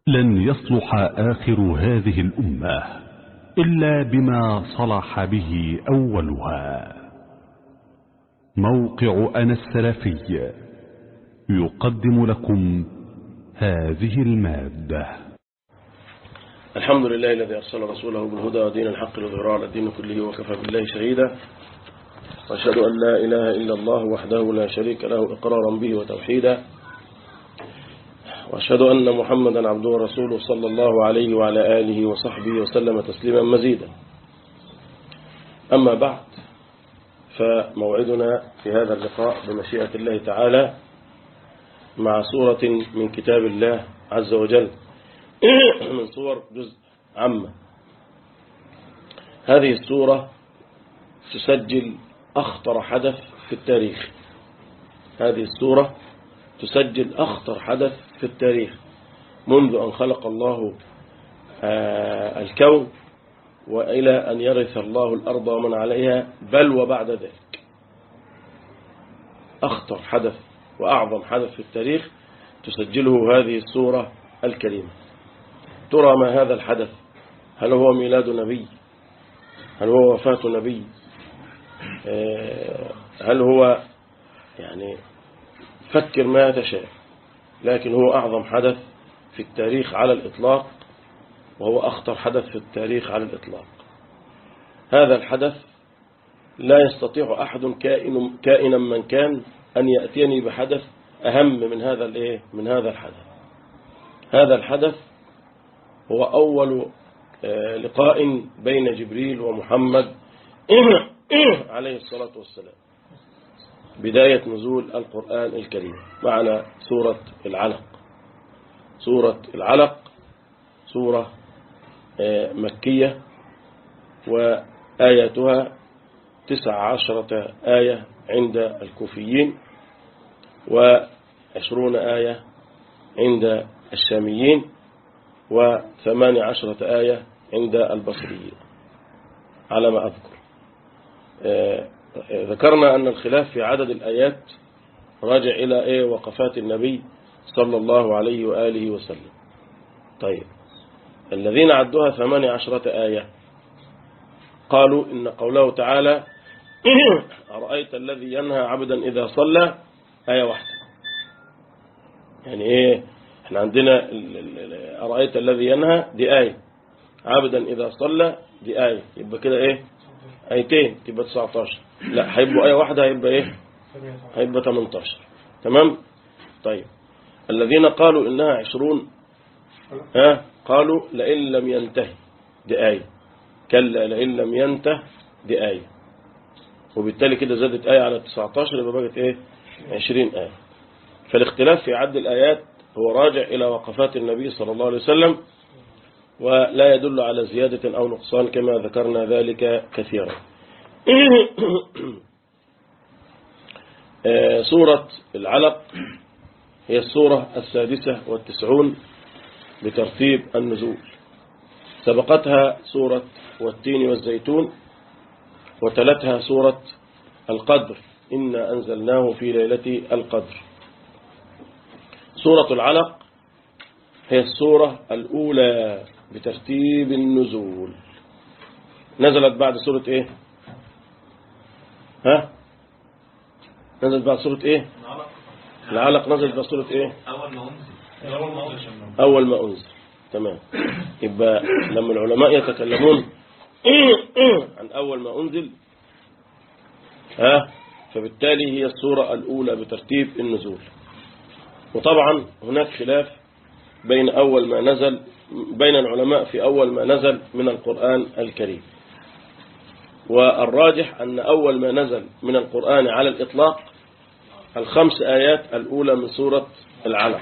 لن يصلح آخر هذه الأمة إلا بما صلح به أولها موقع أنا السلفي يقدم لكم هذه المادة الحمد لله الذي أرسل رسوله بالهدى ودين الحق لظهراء على الدين كله وكفى بالله شهيدا وأشهد أن لا إله إلا الله وحده لا شريك له إقرارا به وتوحيدا وأشهد أن محمدا عبده ورسوله صلى الله عليه وعلى آله وصحبه وسلم تسليما مزيدا أما بعد فموعدنا في هذا اللقاء بمشيئة الله تعالى مع سورة من كتاب الله عز وجل من صور جزء عامة هذه السورة تسجل أخطر حدث في التاريخ هذه السورة تسجل أخطر حدث في التاريخ منذ أن خلق الله الكون وإلى أن يرث الله الأرض ومن عليها بل وبعد ذلك أخطر حدث وأعظم حدث في التاريخ تسجله هذه السورة الكريمة ترى ما هذا الحدث هل هو ميلاد نبي هل هو وفاة نبي هل هو يعني فكر ما تشاء لكن هو أعظم حدث في التاريخ على الإطلاق وهو أخطر حدث في التاريخ على الإطلاق هذا الحدث لا يستطيع أحد كائن كائنا من كان أن يأتيني بحدث أهم من هذا الإيه من هذا الحدث هذا الحدث هو أول لقاء بين جبريل ومحمد عليه الصلاة والسلام بداية نزول القرآن الكريم معنا سورة العلق سورة العلق سورة مكية وآياتها تسع عشرة آية عند الكوفيين وعشرون آية عند الشاميين وثمان عشرة آية عند البصريين على ما أذكر ذكرنا أن الخلاف في عدد الآيات راجع إلى إيه وقفات النبي صلى الله عليه وآله وسلم طيب الذين عدوها ثمان عشرة آية قالوا إن قوله تعالى أرأيت الذي ينهى عبدا إذا صلى آية واحدة يعني إيه احنا عندنا أرأيت الذي ينهى دي آية عبدا إذا صلى دي آية يبقى كده إيه آيتين تبقى 19 لا هيبقوا آية واحدة هيبقى إيه هيبقى 18 تمام طيب الذين قالوا إنها عشرون ها قالوا لئن لم ينتهي دي آية كلا لئن لم ينته دي آية وبالتالي كده زادت آية على 19 يبقى بقت إيه 20 آية فالاختلاف في عد الآيات هو راجع إلى وقفات النبي صلى الله عليه وسلم ولا يدل على زيادة أو نقصان كما ذكرنا ذلك كثيرا سورة العلق هي السورة السادسة والتسعون بترتيب النزول سبقتها سورة والتين والزيتون وتلتها سورة القدر إنا أنزلناه في ليلة القدر سورة العلق هي السورة الأولى بترتيب النزول نزلت بعد سورة ايه ها نزلت بعد سورة ايه العلق نزلت بعد سورة ايه أول ما أنزل أول ما أنزل أول ما أنزل تمام يبقى لما العلماء يتكلمون عن أول ما أنزل ها فبالتالي هي السورة الأولى بترتيب النزول وطبعا هناك خلاف بين أول ما نزل بين العلماء في أول ما نزل من القرآن الكريم والراجح أن أول ما نزل من القرآن على الإطلاق الخمس آيات الأولى من سورة العلق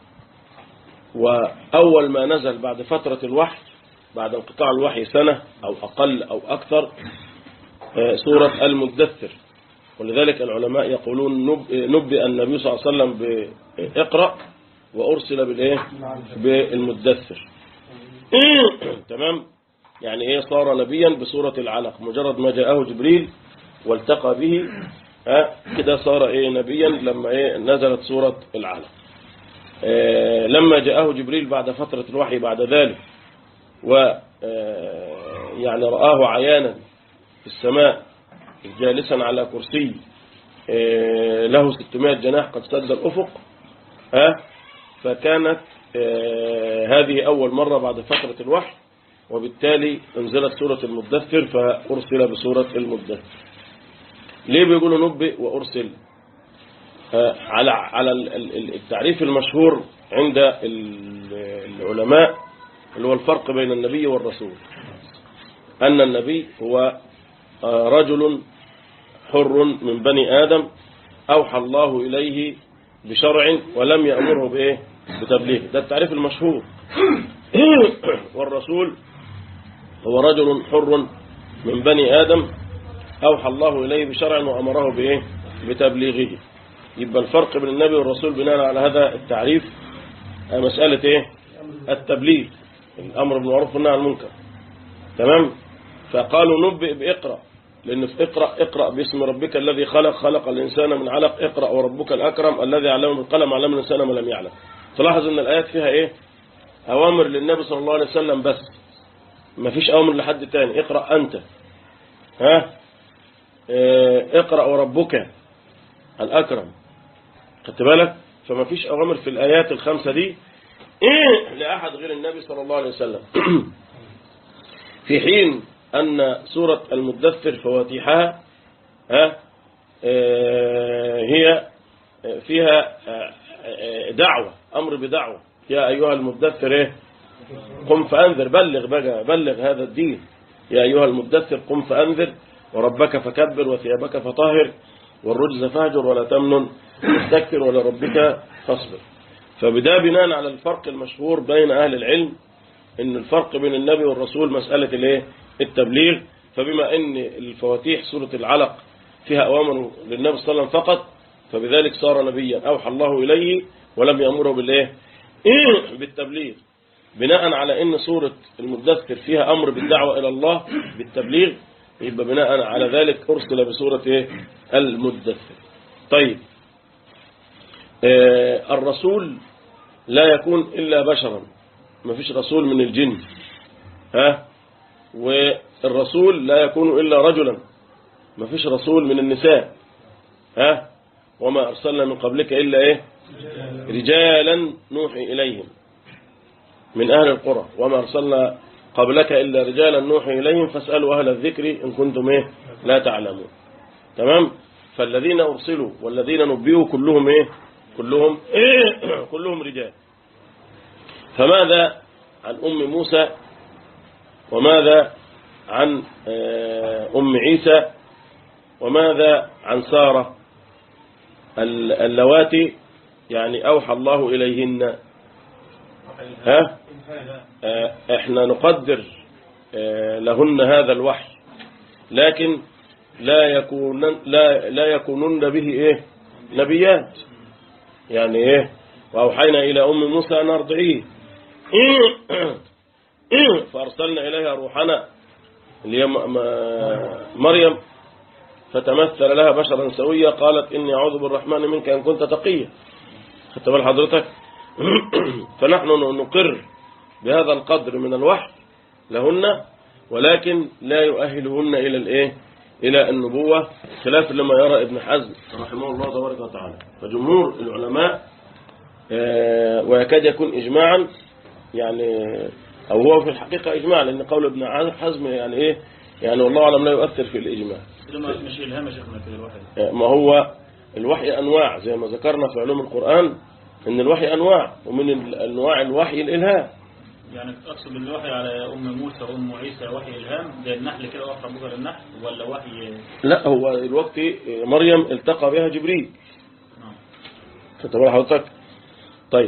وأول ما نزل بعد فترة الوحي بعد انقطاع الوحي سنة أو أقل أو أكثر سورة المدثر ولذلك العلماء يقولون نبئ النبي صلى الله عليه وسلم بإقرأ وأرسل بالإيه بالمدثر تمام يعني إيه صار نبيا بسورة العلق مجرد ما جاءه جبريل والتقى به ها كده صار إيه نبيا لما إيه نزلت سورة العلق آه، لما جاءه جبريل بعد فترة الوحي بعد ذلك و آه، يعني رآه عيانا في السماء جالسا على كرسي آه، له 600 جناح قد سد الأفق ها فكانت آه، هذه أول مرة بعد فترة الوحي وبالتالي انزلت سورة المدثر فأرسل بسورة المدثر ليه بيقولوا نبئ وأرسل آه، على على ال- ال- التعريف المشهور عند ال- العلماء اللي هو الفرق بين النبي والرسول أن النبي هو آه، رجل حر من بني آدم أوحى الله إليه بشرع ولم يأمره بإيه بتبليغ ده التعريف المشهور والرسول هو رجل حر من بني آدم أوحى الله إليه بشرع وأمره بإيه بتبليغه يبقى الفرق بين النبي والرسول بناء على هذا التعريف آه، مسألة إيه التبليغ الأمر بالمعروف والنهي عن المنكر تمام فقالوا نبئ بإقرأ لأن في اقرأ اقرأ باسم ربك الذي خلق خلق الإنسان من علق اقرأ وربك الأكرم الذي علم بالقلم علم الإنسان ما لم يعلم تلاحظ أن الآيات فيها إيه أوامر للنبي صلى الله عليه وسلم بس ما فيش أوامر لحد تاني اقرأ أنت ها اه، اقرأ وربك الأكرم خدت بالك فما فيش أوامر في الآيات الخمسة دي لأحد غير النبي صلى الله عليه وسلم في حين أن سورة المدثر فواتيحها ها آه، هي فيها آه، آه، دعوة أمر بدعوة يا أيها المدثر إيه قم فأنذر بلغ بقى بلغ هذا الدين يا أيها المدثر قم فأنذر وربك فكبر وثيابك فطهر والرجز فاهجر ولا تمنن تستكثر ولربك فاصبر فبدا بناء على الفرق المشهور بين أهل العلم ان الفرق بين النبي والرسول مسألة الايه التبليغ فبما ان الفواتيح سورة العلق فيها أوامر للنبي صلى الله عليه وسلم فقط فبذلك صار نبيا أوحى الله إليه ولم يأمره بالإيه بالتبليغ بناء على ان سورة المدثر فيها أمر بالدعوة إلى الله بالتبليغ يبقى بناء على ذلك أرسل بسورة إيه المدثر طيب آه الرسول لا يكون إلا بشرا ما فيش رسول من الجن ها والرسول لا يكون إلا رجلا ما فيش رسول من النساء ها وما أرسلنا من قبلك إلا إيه رجالا نوحي إليهم من أهل القرى وما أرسلنا قبلك إلا رجالا نوحي إليهم فاسألوا أهل الذكر إن كنتم إيه لا تعلمون تمام فالذين أرسلوا والذين نبئوا كلهم إيه كلهم إيه كلهم رجال فماذا عن أم موسى وماذا عن أم عيسى وماذا عن سارة اللواتي يعني أوحى الله إليهن ها احنا نقدر لهن هذا الوحي لكن لا يكونن لا لا يكونن به ايه نبيات يعني ايه واوحينا الى ام موسى ان ارضعيه فارسلنا اليها روحنا اللي هي مريم فتمثل لها بشرا سويا قالت اني اعوذ بالرحمن منك ان كنت تقيا خدت بال حضرتك فنحن نقر بهذا القدر من الوحي لهن ولكن لا يؤهلهن إلى الإيه إلى النبوة خلاف لما يرى ابن حزم رحمه الله تبارك وتعالى فجمهور العلماء ويكاد يكون إجماعا يعني أو هو في الحقيقة إجماع لأن قول ابن حزم يعني إيه يعني والله أعلم لا يؤثر في الإجماع مش إلهام يا شيخنا كده الوحي ما هو الوحي أنواع زي ما ذكرنا في علوم القرآن ان الوحي انواع ومن انواع الوحي الالهام يعني اقصد الوحي على ام موسى وام عيسى وحي الهام زي النحل كده وحي ربك للنحل ولا وحي لا هو الوقت مريم التقى بها جبريل نعم فتبقى حضرتك طيب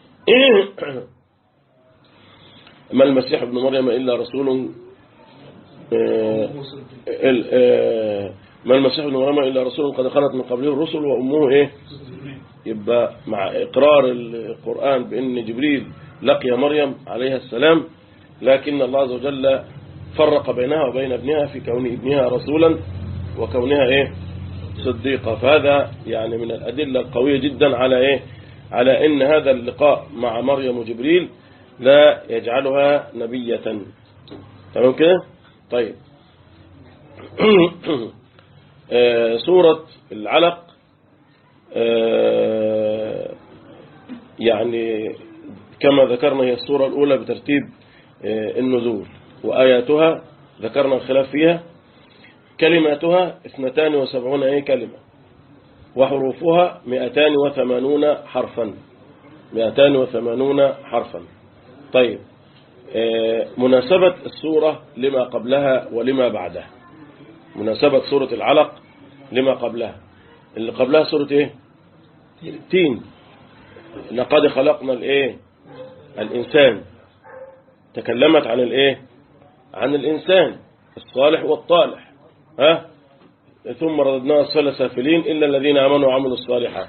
ما المسيح ابن مريم الا رسول آه، ال- آه، ما المسيح ابن مريم الا رسول قد خلت من قبله الرسل وامه ايه يبقى مع إقرار القرآن بأن جبريل لقي مريم عليها السلام لكن الله عز وجل فرق بينها وبين ابنها في كون ابنها رسولا وكونها إيه صديقة فهذا يعني من الأدلة القوية جدا على إيه على ان هذا اللقاء مع مريم وجبريل لا يجعلها نبية تمام كده طيب آه، سورة العلق آه، يعني كما ذكرنا هي السورة الأولى بترتيب آه، النزول وآياتها ذكرنا الخلاف فيها كلماتها 72 أي كلمة وحروفها 280 حرفا 280 حرفا طيب آه، مناسبة السورة لما قبلها ولما بعدها مناسبة سورة العلق لما قبلها اللي قبلها سورة ايه تين لقد خلقنا الايه الانسان تكلمت عن الايه عن الانسان الصالح والطالح ها ثم رددناه اسفل سافلين الا الذين امنوا وعملوا الصالحات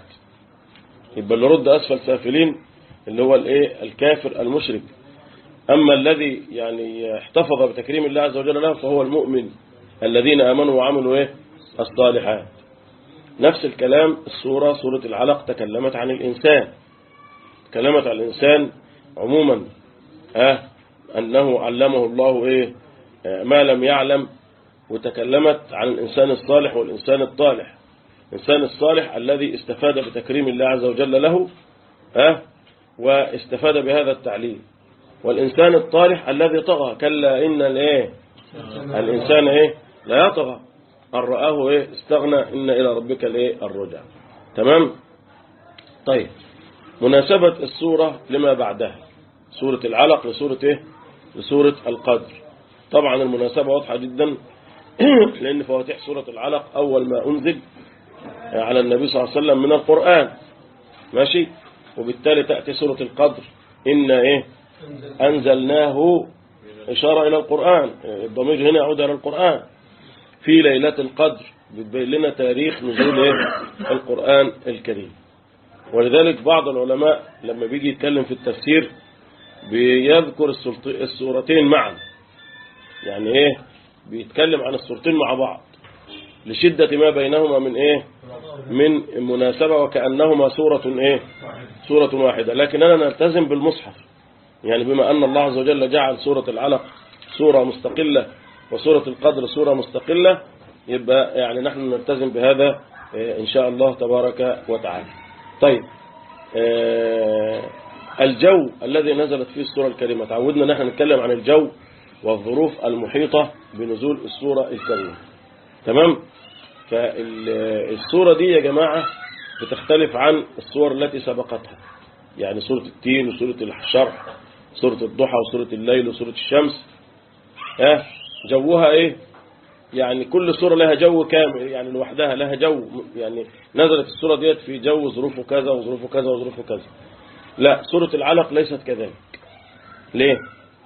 يبقى اللي رد اسفل سافلين اللي هو الايه الكافر المشرك اما الذي يعني احتفظ بتكريم الله عز وجل له فهو المؤمن الذين امنوا وعملوا ايه الصالحات نفس الكلام السورة سورة العلق تكلمت عن الإنسان تكلمت عن الإنسان عموما ها أنه علمه الله إيه آه، ما لم يعلم وتكلمت عن الإنسان الصالح والإنسان الطالح الإنسان الصالح الذي استفاد بتكريم الله عز وجل له ها واستفاد بهذا التعليم والإنسان الطالح الذي طغى كلا إن الإيه الإنسان إيه لا يطغى أن رآه إيه استغنى إن إلى ربك الإيه الرجع تمام طيب مناسبة السورة لما بعدها سورة العلق لسورة إيه لسورة القدر طبعا المناسبة واضحة جدا لأن فواتيح سورة العلق أول ما أنزل على النبي صلى الله عليه وسلم من القرآن ماشي وبالتالي تأتي سورة القدر إن إيه أنزلناه إشارة إلى القرآن الضمير هنا يعود إلى القرآن في ليلة القدر بتبين لنا تاريخ نزول إيه؟ القرآن الكريم ولذلك بعض العلماء لما بيجي يتكلم في التفسير بيذكر السلط- السورتين معا يعني ايه بيتكلم عن السورتين مع بعض لشدة ما بينهما من ايه من مناسبة وكأنهما سورة ايه سورة واحدة لكننا نلتزم بالمصحف يعني بما أن الله عز وجل جعل سورة العلق سورة مستقلة وسورة القدر سورة مستقلة يبقى يعني نحن نلتزم بهذا آه، إن شاء الله تبارك وتعالى طيب آه، الجو الذي نزلت فيه السورة الكريمة تعودنا نحن نتكلم عن الجو والظروف المحيطة بنزول السورة الكريمة تمام فالسورة دي يا جماعة بتختلف عن السور التي سبقتها يعني سورة التين وسورة الشرح سورة الضحى وسورة الليل وسورة الشمس ها جوها ايه يعني كل سورة لها جو كامل يعني لوحدها لها جو يعني نزلت السورة ديت في جو ظروفه كذا وظروفه كذا وظروفه كذا لا سورة العلق ليست كذلك ليه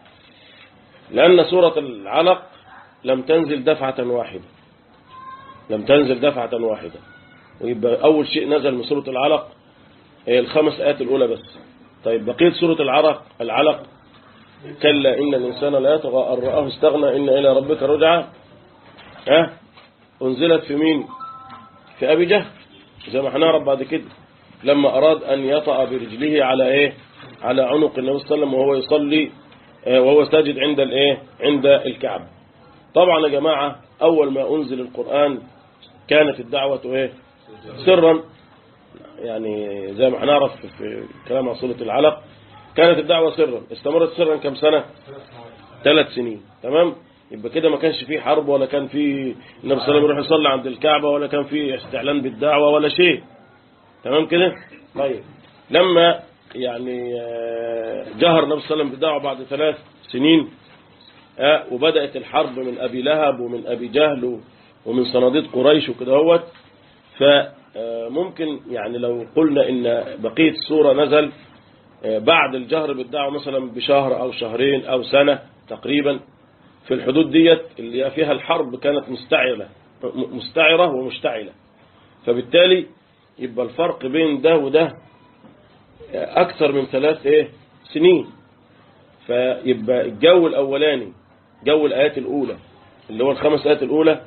لأن سورة العلق لم تنزل دفعة واحدة لم تنزل دفعة واحدة ويبقى أول شيء نزل من سورة العلق هي الخمس آيات الأولى بس طيب بقية سورة العلق العلق كلا إن الإنسان لا يطغى أن رآه استغنى إن إلى ربك رجعا ها أنزلت في مين في أبي جهل زي ما هنعرف بعد كده لما أراد أن يطأ برجله على إيه على عنق النبي صلى الله عليه وسلم وهو يصلي آه، وهو ساجد عند الإيه عند الكعبة طبعا يا جماعة أول ما أنزل القرآن كانت الدعوة إيه سرا يعني زي ما هنعرف في- في كلام عن سورة العلق كانت الدعوة سرا استمرت سرا كم سنة ثلاث سنين تمام يبقى كده ما كانش فيه حرب ولا كان فيه النبي صلى الله عليه وسلم يروح يصلي عند الكعبة ولا كان فيه استعلان بالدعوة ولا شيء تمام كده طيب لما يعني آه، جهر النبي صلى الله عليه وسلم بالدعوة بعد ثلاث سنين آه، وبدأت الحرب من أبي لهب ومن أبي جهل و- ومن صناديد قريش وكده هوت فممكن يعني لو قلنا إن بقية السورة نزل آه، بعد الجهر بالدعوة مثلا بشهر أو شهرين أو سنة تقريبا في الحدود ديت اللي فيها الحرب كانت مستعرة م- مستعرة ومشتعلة فبالتالي يبقى الفرق بين ده وده أكثر من ثلاث إيه سنين فيبقى الجو الأولاني جو الآيات الأولى اللي هو الخمس آيات الأولى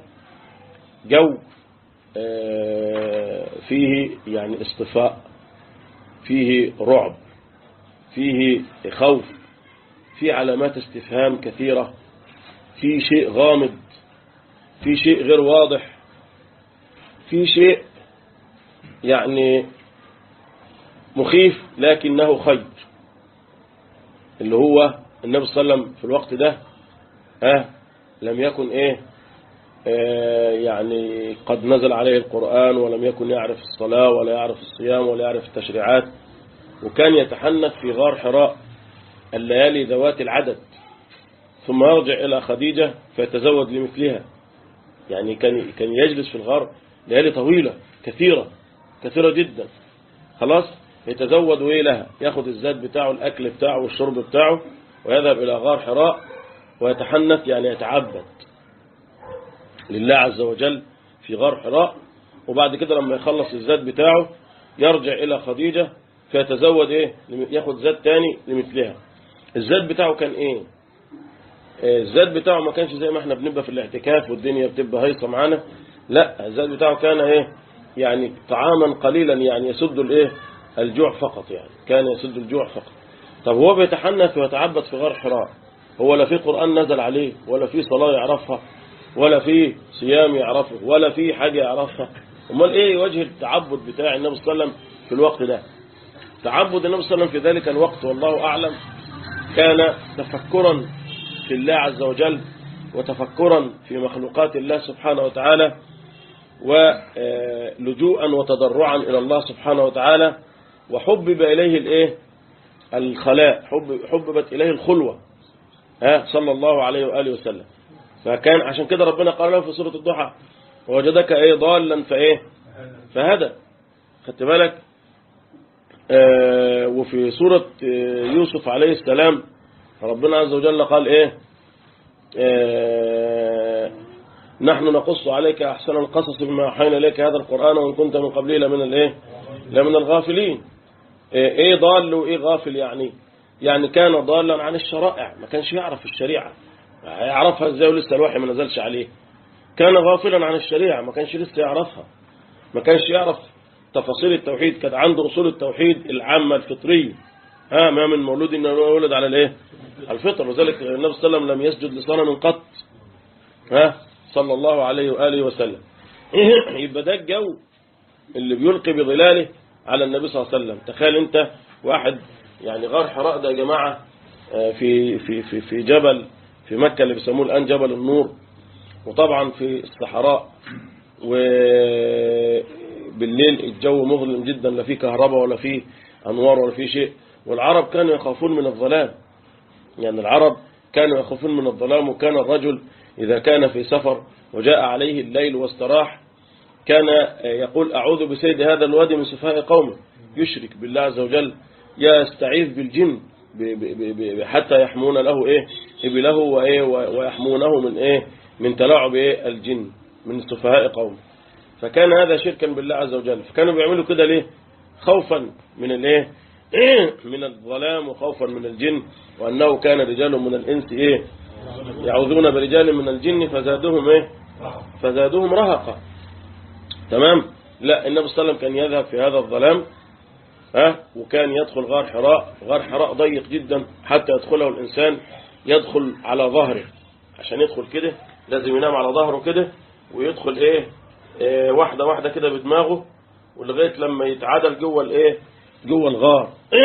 جو آه، فيه يعني اصطفاء فيه رعب فيه خوف فيه علامات استفهام كثيرة في شيء غامض في شيء غير واضح في شيء يعني مخيف لكنه خير اللي هو النبي صلى الله عليه وسلم في الوقت ده ها لم يكن ايه آه يعني قد نزل عليه القرآن ولم يكن يعرف الصلاة ولا يعرف الصيام ولا يعرف التشريعات وكان يتحنث في غار حراء الليالي ذوات العدد ثم يرجع إلى خديجة فيتزود لمثلها يعني كان كان يجلس في الغار ليالي طويلة كثيرة كثيرة جدا خلاص يتزود وإيه لها ياخد الزاد بتاعه الأكل بتاعه والشرب بتاعه ويذهب إلى غار حراء ويتحنث يعني يتعبد لله عز وجل في غار حراء وبعد كده لما يخلص الزاد بتاعه يرجع إلى خديجة فيتزود إيه ياخد زاد تاني لمثلها الزاد بتاعه كان إيه الزاد بتاعه ما كانش زي ما احنا بنبقى في الاعتكاف والدنيا بتبقى هيصة معانا لا الزاد بتاعه كان ايه يعني طعاما قليلا يعني يسد الايه الجوع فقط يعني كان يسد الجوع فقط طب هو بيتحنث ويتعبد في غار حراء هو لا في قرآن نزل عليه ولا في صلاة يعرفها ولا في صيام يعرفه ولا في حاجة يعرفها امال ايه وجه التعبد بتاع النبي صلى الله عليه وسلم في الوقت ده تعبد النبي صلى الله عليه وسلم في ذلك الوقت والله أعلم كان تفكرا في الله عز وجل وتفكرا في مخلوقات الله سبحانه وتعالى ولجوءا وتضرعا إلى الله سبحانه وتعالى وحبب إليه الإيه الخلاء حب حببت إليه الخلوة ها صلى الله عليه وآله وسلم فكان عشان كده ربنا قال له في سورة الضحى ووجدك ايه ضالا فايه فهدى خدت بالك آه وفي سورة آه يوسف عليه السلام ربنا عز وجل قال ايه آه نحن نقص عليك أحسن القصص بما أوحينا إليك هذا القرآن وإن كنت من قبله لمن الايه لمن الغافلين ايه ضال وايه غافل يعني يعني كان ضالا عن الشرائع ما كانش يعرف الشريعة يعرفها ازاي ولسه الوحي ما نزلش عليه كان غافلا عن الشريعة ما كانش لسه يعرفها ما كانش يعرف تفاصيل التوحيد كانت عنده أصول التوحيد العامة الفطرية ها ما من مولود إنه يولد على الايه الفطر وذلك النبي صلى الله عليه وسلم لم يسجد لصنم قط ها صلى الله عليه وآله وسلم يبقى ده الجو اللي بيلقي بظلاله على النبي صلى الله عليه وسلم تخيل انت واحد يعني غار حراء ده يا جماعة في في في في جبل في مكة اللي بيسموه الآن جبل النور وطبعا في الصحراء وبالليل الجو مظلم جدا لا فيه كهرباء ولا فيه أنوار ولا فيه شيء والعرب كانوا يخافون من الظلام يعني العرب كانوا يخافون من الظلام وكان الرجل إذا كان في سفر وجاء عليه الليل واستراح كان يقول أعوذ بسيد هذا الوادي من سفهاء قومه يشرك بالله عز وجل يستعيذ بالجن حتى يحمون له إيه إبله وإيه ويحمونه من إيه من تلاعب إيه الجن من سفهاء قومه فكان هذا شركا بالله عز وجل فكانوا بيعملوا كده ليه خوفا من الايه من الظلام وخوفا من الجن وأنه كان رجال من الإنس إيه يعوذون برجال من الجن فزادهم إيه فزادهم رهقا تمام لا النبي صلى الله عليه وسلم كان يذهب في هذا الظلام ها وكان يدخل غار حراء غار حراء ضيق جدا حتى يدخله الإنسان يدخل على ظهره عشان يدخل كده لازم ينام على ظهره كده ويدخل ايه, إيه واحدة واحدة كده بدماغه ولغاية لما يتعادل جوه الايه جوه الغار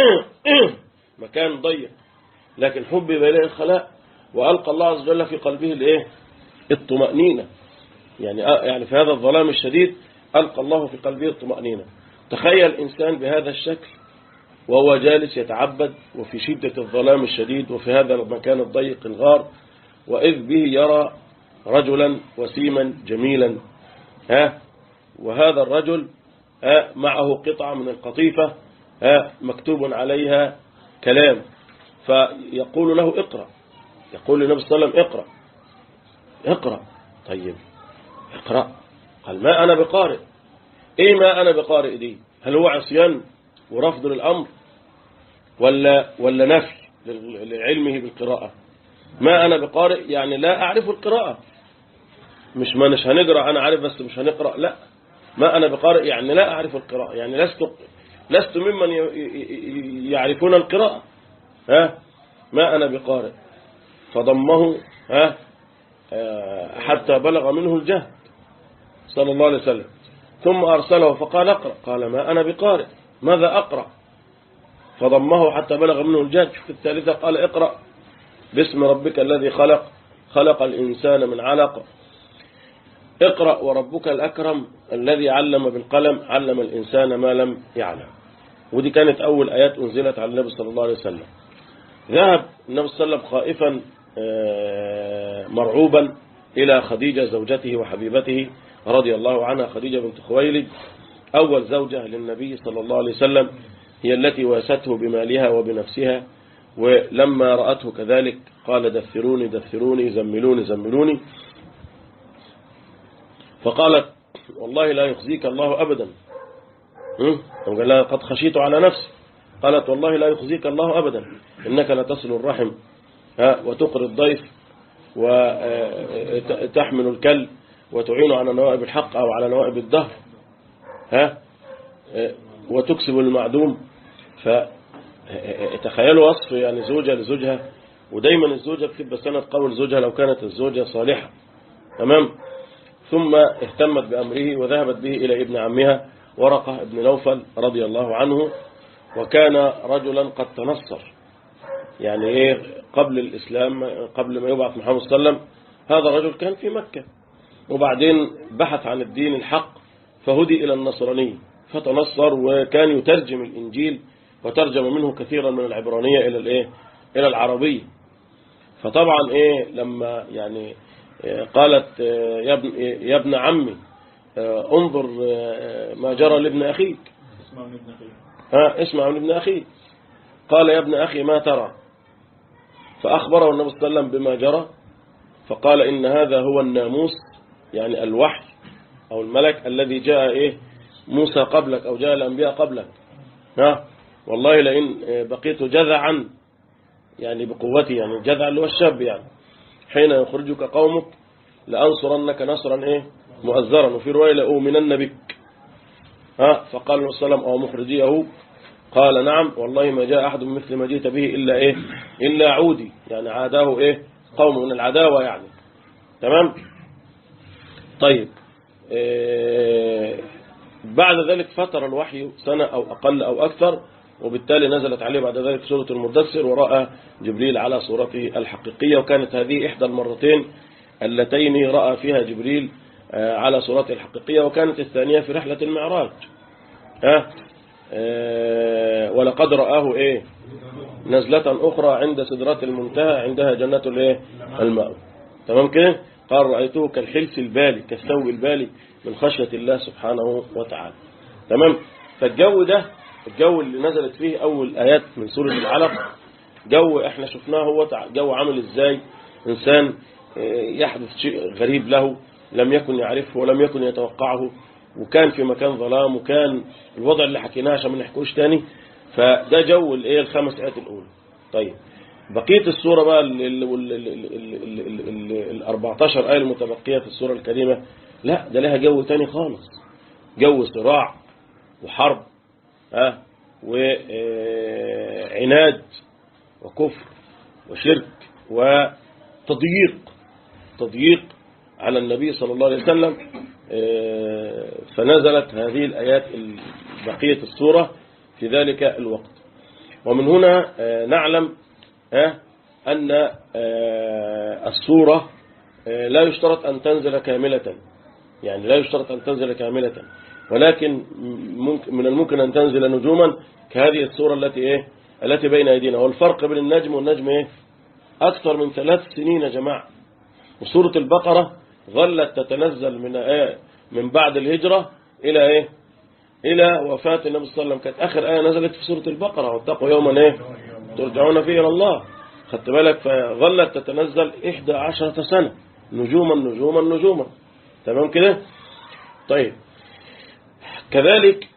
مكان ضيق لكن حب إليه الخلاء وألقى الله عز وجل في قلبه الايه الطمأنينة يعني يعني في هذا الظلام الشديد ألقى الله في قلبه الطمأنينة تخيل إنسان بهذا الشكل وهو جالس يتعبد وفي شدة الظلام الشديد وفي هذا المكان الضيق الغار وإذ به يرى رجلا وسيما جميلا ها وهذا الرجل ها معه قطعة من القطيفة ها مكتوب عليها كلام فيقول له اقرأ يقول للنبي صلى الله عليه وسلم اقرأ اقرأ طيب اقرأ قال ما أنا بقارئ ايه ما أنا بقارئ دي هل هو عصيان ورفض للأمر ولا ولا نفي لعلمه بالقراءة ما أنا بقارئ يعني لا أعرف القراءة مش ما مش هنقرأ أنا عارف بس مش هنقرأ لا ما أنا بقارئ يعني لا أعرف القراءة يعني لست لست ممن ي- ي- يعرفون القراءة ها ما أنا بقارئ فضمه ها آه، حتى بلغ منه الجهد صلى الله عليه وسلم ثم أرسله فقال اقرأ قال ما أنا بقارئ ماذا أقرأ فضمه حتى بلغ منه الجهد في الثالثة قال اقرأ باسم ربك الذي خلق خلق الإنسان من علق اقرأ وربك الأكرم الذي علم بالقلم علم الإنسان ما لم يعلم ودي كانت أول آيات أنزلت على النبي صلى الله عليه وسلم ذهب النبي صلى الله عليه وسلم خائفا آه، مرعوبا إلى خديجة زوجته وحبيبته رضي الله عنها خديجة بنت خويلد أول زوجة للنبي صلى الله عليه وسلم هي التي واسته بمالها وبنفسها ولما رأته كذلك قال دثروني دثروني زملوني زملوني فقالت والله لا يخزيك الله أبدا هم؟ وقال لها قد خشيت على نفسي قالت والله لا يخزيك الله أبدا إنك لتصل الرحم ها وتقري الضيف وتحمل الكل وتعين على نوائب الحق أو على نوائب الدهر ها وتكسب المعدوم فتخيلوا وصف يعني زوجة لزوجها ودايما الزوجة بتبقى سند قول زوجها لو كانت الزوجة صالحة تمام ثم اهتمت بأمره وذهبت به إلى ابن عمها ورقة ابن نوفل رضي الله عنه وكان رجلا قد تنصر يعني ايه قبل الإسلام قبل ما يبعث محمد صلى الله عليه وسلم هذا الرجل كان في مكة وبعدين بحث عن الدين الحق فهدي إلى النصرانية فتنصر وكان يترجم الإنجيل وترجم منه كثيرا من العبرانية إلى الإيه إلى العربية فطبعا إيه لما يعني إيه قالت إيه يا ابن, إيه يا ابن عمي إيه انظر إيه ما جرى لابن أخيك اسمه من ابن أخيه ها اسمع من ابن أخي قال يا ابن أخي ما ترى فأخبره النبي صلى الله عليه وسلم بما جرى فقال إن هذا هو الناموس يعني الوحي أو الملك الذي جاء إيه موسى قبلك أو جاء الأنبياء قبلك ها والله لئن بقيت جذعا يعني بقوتي يعني الجذع اللي هو الشاب يعني حين يخرجك قومك لأنصرنك نصرا إيه مؤزرا وفي رواية لأؤمنن بك ها فقال النبي صلى الله عليه وسلم أو مخرجيه قال نعم والله ما جاء أحد مثل ما جئت به إلا إيه إلا عودي يعني عاداه إيه قوم من العداوة يعني تمام طيب إيه بعد ذلك فتر الوحي سنة أو أقل أو أكثر وبالتالي نزلت عليه بعد ذلك سورة المدثر ورأى جبريل على صورته الحقيقية وكانت هذه إحدى المرتين اللتين رأى فيها جبريل على صورته الحقيقية وكانت الثانية في رحلة المعراج ها أه ولقد رآه إيه نزلة أخرى عند سدرات المنتهى عندها جنة الإيه الماء تمام كده قال رأيته كالحلف البالي كالثوب البالي من خشية الله سبحانه وتعالى تمام فالجو ده الجو اللي نزلت فيه أول آيات من سورة العلق جو احنا شفناه هو جو عامل ازاي إنسان يحدث شيء غريب له لم يكن يعرفه ولم يكن يتوقعه وكان في مكان ظلام وكان الوضع اللي حكيناه عشان ما نحكوش تاني فده جو الايه الخمس آيات الأولى طيب بقية السورة بقى ال 14 آية المتبقية في السورة الكريمة لا ده لها جو تاني خالص جو صراع وحرب ها وعناد وكفر وشرك وتضييق تضييق على النبي صلى الله عليه وسلم فنزلت هذه الآيات بقية السورة في ذلك الوقت ومن هنا نعلم أن السورة لا يشترط أن تنزل كاملة يعني لا يشترط أن تنزل كاملة ولكن ممكن من الممكن أن تنزل نجوما كهذه السورة التي إيه التي بين أيدينا والفرق بين النجم والنجم إيه أكثر من ثلاث سنين يا جماعة وسورة البقرة ظلت تتنزل من آية من بعد الهجرة إلى إيه إلى وفاة النبي صلى الله عليه وسلم كانت آخر آية نزلت في سورة البقرة واتقوا يوما إيه ترجعون فيه إلى الله خدت بالك فظلت تتنزل إحدى عشرة سنة نجوما نجوما نجوما تمام كده طيب كذلك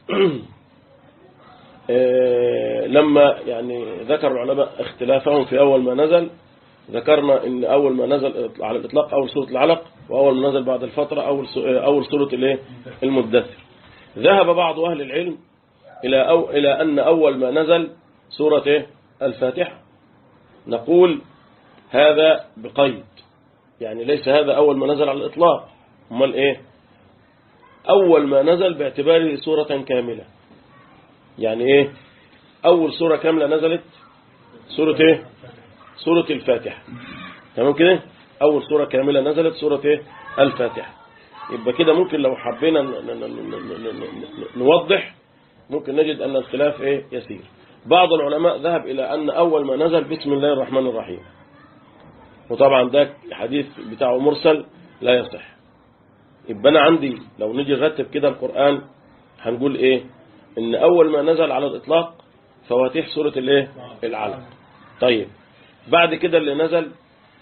لما يعني ذكر العلماء اختلافهم في أول ما نزل ذكرنا ان اول ما نزل على الاطلاق اول سوره العلق واول ما نزل بعد الفتره اول اول سوره الايه المدثر ذهب بعض اهل العلم إلى, أو إلى أن أول ما نزل سورة إيه؟ الفاتحة نقول هذا بقيد يعني ليس هذا أول ما نزل على الإطلاق امال إيه أول ما نزل باعتباره سورة كاملة يعني إيه أول سورة كاملة نزلت سورة إيه سورة الفاتحة تمام كده أول سورة كاملة نزلت سورة إيه الفاتحة يبقى كده ممكن لو حبينا ن- ن- ن- ن- ن- نوضح ممكن نجد أن الخلاف إيه يسير بعض العلماء ذهب إلى أن أول ما نزل بسم الله الرحمن الرحيم وطبعا ده حديث بتاعه مرسل لا يصح يبقى أنا عندي لو نيجي نرتب كده القرآن هنقول إيه إن أول ما نزل على الإطلاق فواتيح سورة الإيه العلق طيب بعد كده اللي نزل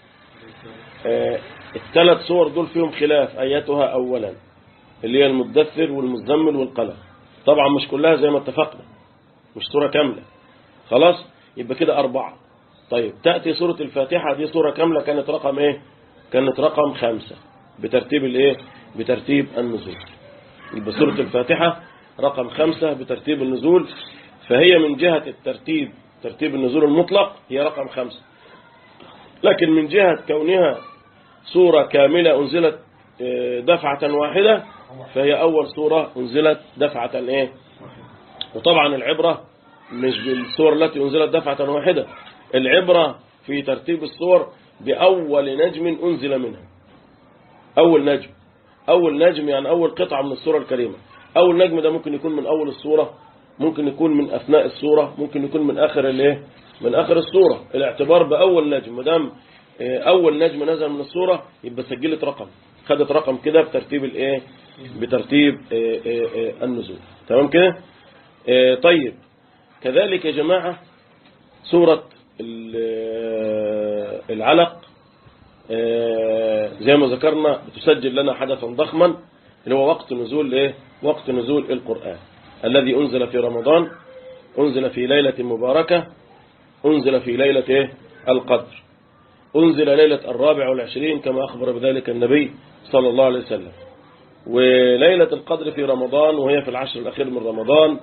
آه الثلاث صور دول فيهم خلاف أيتها أولا اللي هي المدثر والمزمل والقلم طبعا مش كلها زي ما اتفقنا مش سورة كاملة خلاص يبقى كده أربعة طيب تأتي سورة الفاتحة دي سورة كاملة كانت رقم إيه كانت رقم خمسة بترتيب الإيه بترتيب النزول يبقى سورة الفاتحة رقم خمسة بترتيب النزول فهي من جهة الترتيب ترتيب النزول المطلق هي رقم خمسة لكن من جهة كونها سورة كاملة أنزلت آه، دفعة واحدة فهي أول سورة أنزلت دفعة إيه وطبعا العبرة مش بالسور التي أنزلت دفعة واحدة العبرة في ترتيب السور بأول نجم أنزل منها أول نجم أول نجم يعني أول قطعة من السورة الكريمة أول نجم ده ممكن يكون من أول السورة ممكن يكون من أثناء السورة ممكن يكون من آخر الايه من آخر السورة الاعتبار بأول نجم مدام آه، أول نجم نزل من السورة يبقى سجلت رقم خدت رقم كده بترتيب الايه بترتيب آه، آه، آه، النزول تمام كده آه، طيب كذلك يا جماعة سورة ال- آه، العلق آه، زي ما ذكرنا بتسجل لنا حدثا ضخما اللي هو وقت نزول ايه وقت نزول القرآن الذي أنزل في رمضان أنزل في ليلة مباركة أنزل في ليلة ايه القدر أنزل ليلة الرابع والعشرين كما أخبر بذلك النبي صلى الله عليه وسلم وليلة القدر في رمضان وهي في العشر الأخير من رمضان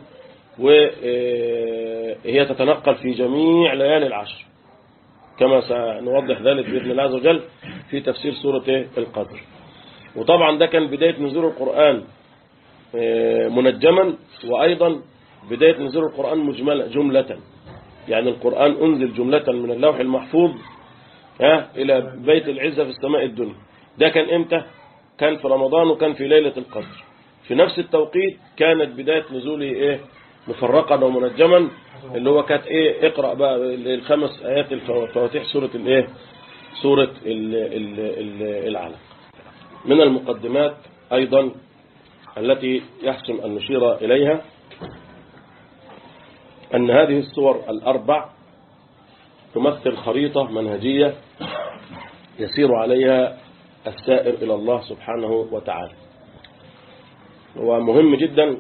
وهي تتنقل في جميع ليالي العشر كما سنوضح ذلك بإذن الله عز وجل في تفسير سورة إيه؟ القدر وطبعا ده كان بداية نزول القرآن آه، منجما وأيضا بداية نزول القرآن مجملة جملة يعني القرآن أنزل جملة من اللوح المحفوظ ها إلى بيت العزة في السماء الدنيا ده كان إمتى كان في رمضان وكان في ليلة القدر في نفس التوقيت كانت بداية نزوله إيه مفرقا ومنجما اللي هو كانت إيه اقرأ بقى الخمس آيات الفوا- فواتيح سورة الإيه سورة ال- ال- ال- العلق من المقدمات أيضا التي يحسن أن نشير إليها أن هذه الصور الأربع تمثل خريطة منهجية يسير عليها السائر إلى الله سبحانه وتعالى ومهم جدا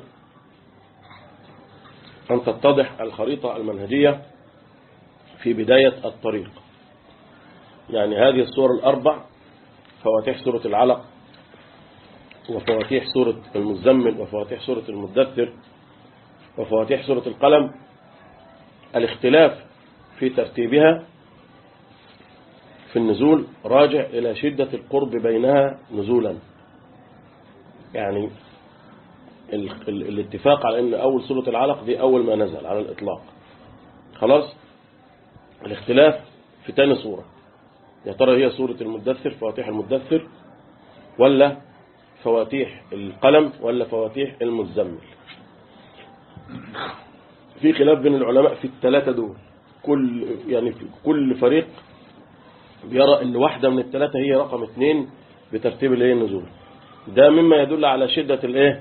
أن تتضح الخريطة المنهجية في بداية الطريق يعني هذه الصور الأربع فواتيح سورة العلق وفواتيح سورة المزمل وفواتيح سورة المدثر وفواتيح سورة القلم الاختلاف في ترتيبها في النزول راجع إلى شدة القرب بينها نزولا يعني ال ال الاتفاق على أن أول سورة العلق دي أول ما نزل على الإطلاق خلاص الاختلاف في تاني سورة يا ترى هي سورة المدثر فواتيح المدثر ولا فواتيح القلم ولا فواتيح المزمل في خلاف بين العلماء في الثلاثة دول كل يعني في كل فريق بيرى ان واحدة من الثلاثة هي رقم اثنين بترتيب الايه النزول ده مما يدل على شدة الايه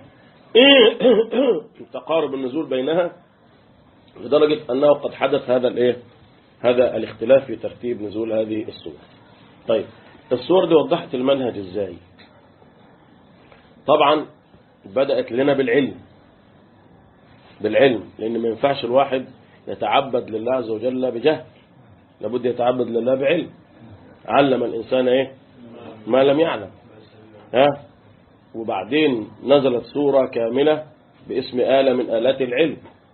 تقارب النزول بينها لدرجة انه قد حدث هذا الايه هذا الاختلاف في ترتيب نزول هذه السور طيب السور دي وضحت المنهج ازاي طبعا بدأت لنا بالعلم بالعلم لأن ما ينفعش الواحد يتعبد لله عز وجل بجهل لابد يتعبد لله بعلم علم الإنسان إيه ما لم يعلم ها وبعدين نزلت سورة كاملة باسم آلة من آلات العلم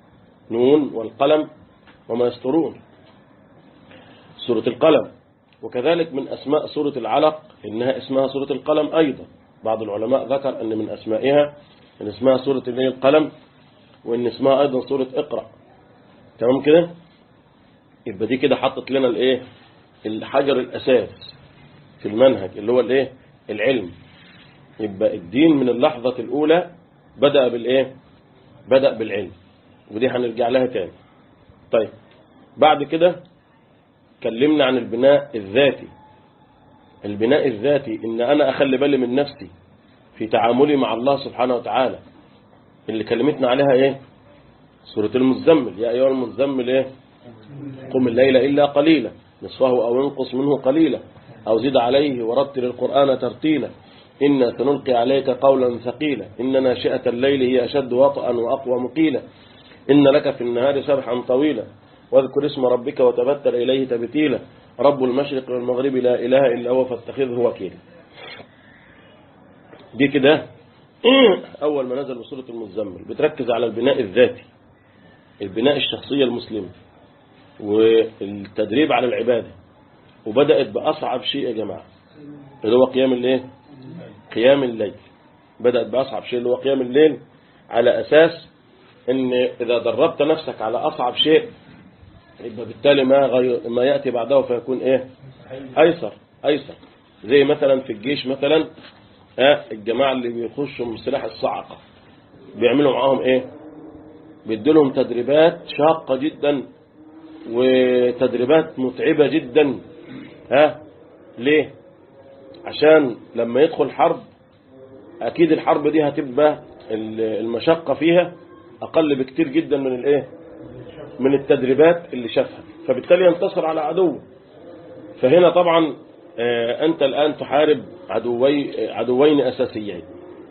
نون والقلم وما يسطرون سورة القلم وكذلك من أسماء سورة العلق إنها اسمها سورة القلم أيضا بعض العلماء ذكر أن من أسمائها أن اسمها سورة القلم وأن اسمها أيضا سورة اقرأ تمام كده يبقى دي كده حطت لنا الايه الحجر الأساس في المنهج اللي هو الايه العلم يبقى الدين من اللحظة الأولى بدأ بالإيه بدأ بالعلم ودي هنرجع لها تاني طيب بعد كده كلمنا عن البناء الذاتي البناء الذاتي إن أنا أخلي بالي من نفسي في تعاملي مع الله سبحانه وتعالى اللي كلمتنا عليها إيه سورة المزمل يا أيها المزمل إيه قم الليل إلا قليلا نصفه أو انقص منه قليلا أو زد عليه ورتل القرآن ترتيلا إنا سنلقي عليك قولا ثقيلا إن ناشئة الليل هي أشد وطئا وأقوى مقيلا إن لك في النهار سبحا طويلا واذكر اسم ربك وتبتل إليه تبتيلا رب المشرق والمغرب لا إله إلا هو فاتخذه وكيلا دي كده أول ما نزل بسورة المزمل بتركز على البناء الذاتي البناء الشخصية المسلمة والتدريب على العبادة وبدأت بأصعب شيء يا جماعة اللي هو قيام الليل قيام الليل بدأت بأصعب شيء اللي هو قيام الليل على أساس ان إذا دربت نفسك على أصعب شيء يبقى بالتالي ما, غير ما يأتي بعده فيكون إيه أيسر أيسر زي مثلا في الجيش مثلا ها الجماعة اللي بيخشوا من سلاح الصعقة بيعملوا معاهم إيه بيدولهم تدريبات شاقة جدا وتدريبات متعبة جدا ها ليه عشان لما يدخل حرب أكيد الحرب دي هتبقى المشقة فيها أقل بكتير جدا من الإيه من التدريبات اللي شافها فبالتالي ينتصر على عدوه فهنا طبعا أنت الآن تحارب عدوي عدوين أساسيين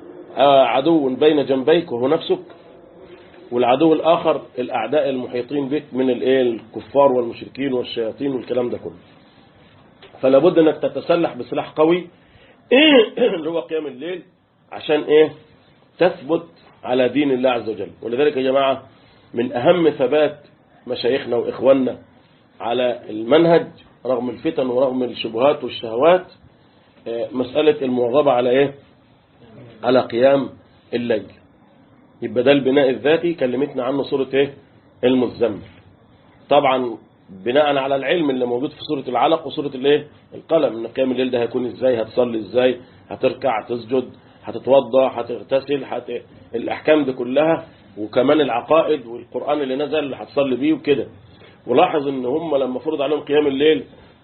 عدو بين جنبيك وهو نفسك والعدو الآخر الأعداء المحيطين بك من الإيه الكفار والمشركين والشياطين والكلام ده كله فلا بد أنك تتسلح بسلاح قوي اللي هو قيام الليل عشان إيه تثبت على دين الله عز وجل ولذلك يا جماعة من أهم ثبات مشايخنا وإخواننا على المنهج رغم الفتن ورغم الشبهات والشهوات مسألة المواظبة على إيه على قيام الليل يبقى ده البناء الذاتي كلمتنا عنه سورة إيه المزمل طبعا بناء على العلم اللي موجود في سورة العلق وسورة الايه القلم ان قيام الليل ده هيكون ازاي هتصلي ازاي هتركع هتسجد هتتوضى هتغتسل هت... الاحكام دي كلها وكمان العقائد والقرآن اللي نزل اللي هتصلي بيه وكده ولاحظ ان هم لما فرض عليهم قيام الليل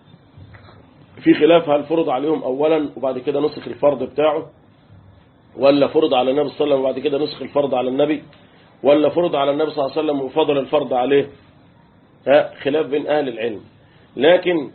في خلاف هل فرض عليهم اولا وبعد كده نسخ الفرض بتاعه ولا فرض على النبي صلى الله عليه وسلم وبعد كده نسخ الفرض على النبي ولا فرض على النبي صلى الله عليه وسلم وفضل الفرض عليه ها خلاف بين أهل العلم لكن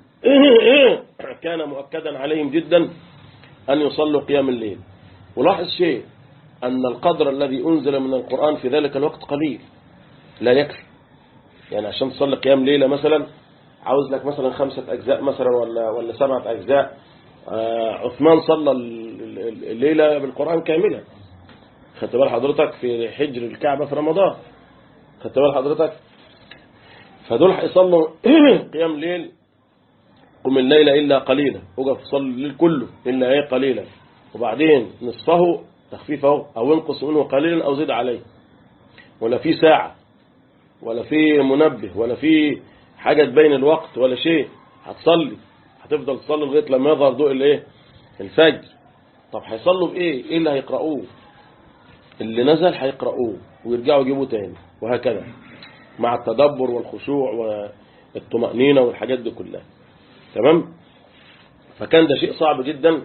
كان مؤكدا عليهم جدا أن يصلوا قيام الليل ولاحظ شيء أن القدر الذي أنزل من القرآن في ذلك الوقت قليل لا يكفي يعني عشان تصلي قيام ليلة مثلا عاوز لك مثلا خمسة أجزاء مثلا ولا ولا سبعة أجزاء آه عثمان صلى الليلة بالقرآن كاملا خدت بال حضرتك في حجر الكعبة في رمضان خدت بال حضرتك فدول هيصلوا قيام ليل قم الليل إلا قليلا وقف صلي الليل كله إلا إيه قليلا وبعدين نصفه تخفيفه أو انقص منه قليلا أو زد عليه ولا في ساعة ولا في منبه ولا في حاجة تبين الوقت ولا شيء هتصلي هتفضل تصلي لغاية لما يظهر ضوء الايه الفجر طب هيصلوا بايه ايه اللي هيقرأوه اللي نزل هيقرأوه ويرجعوا يجيبوه تاني وهكذا مع التدبر والخشوع والطمأنينة والحاجات دي كلها تمام فكان ده شيء صعب جدا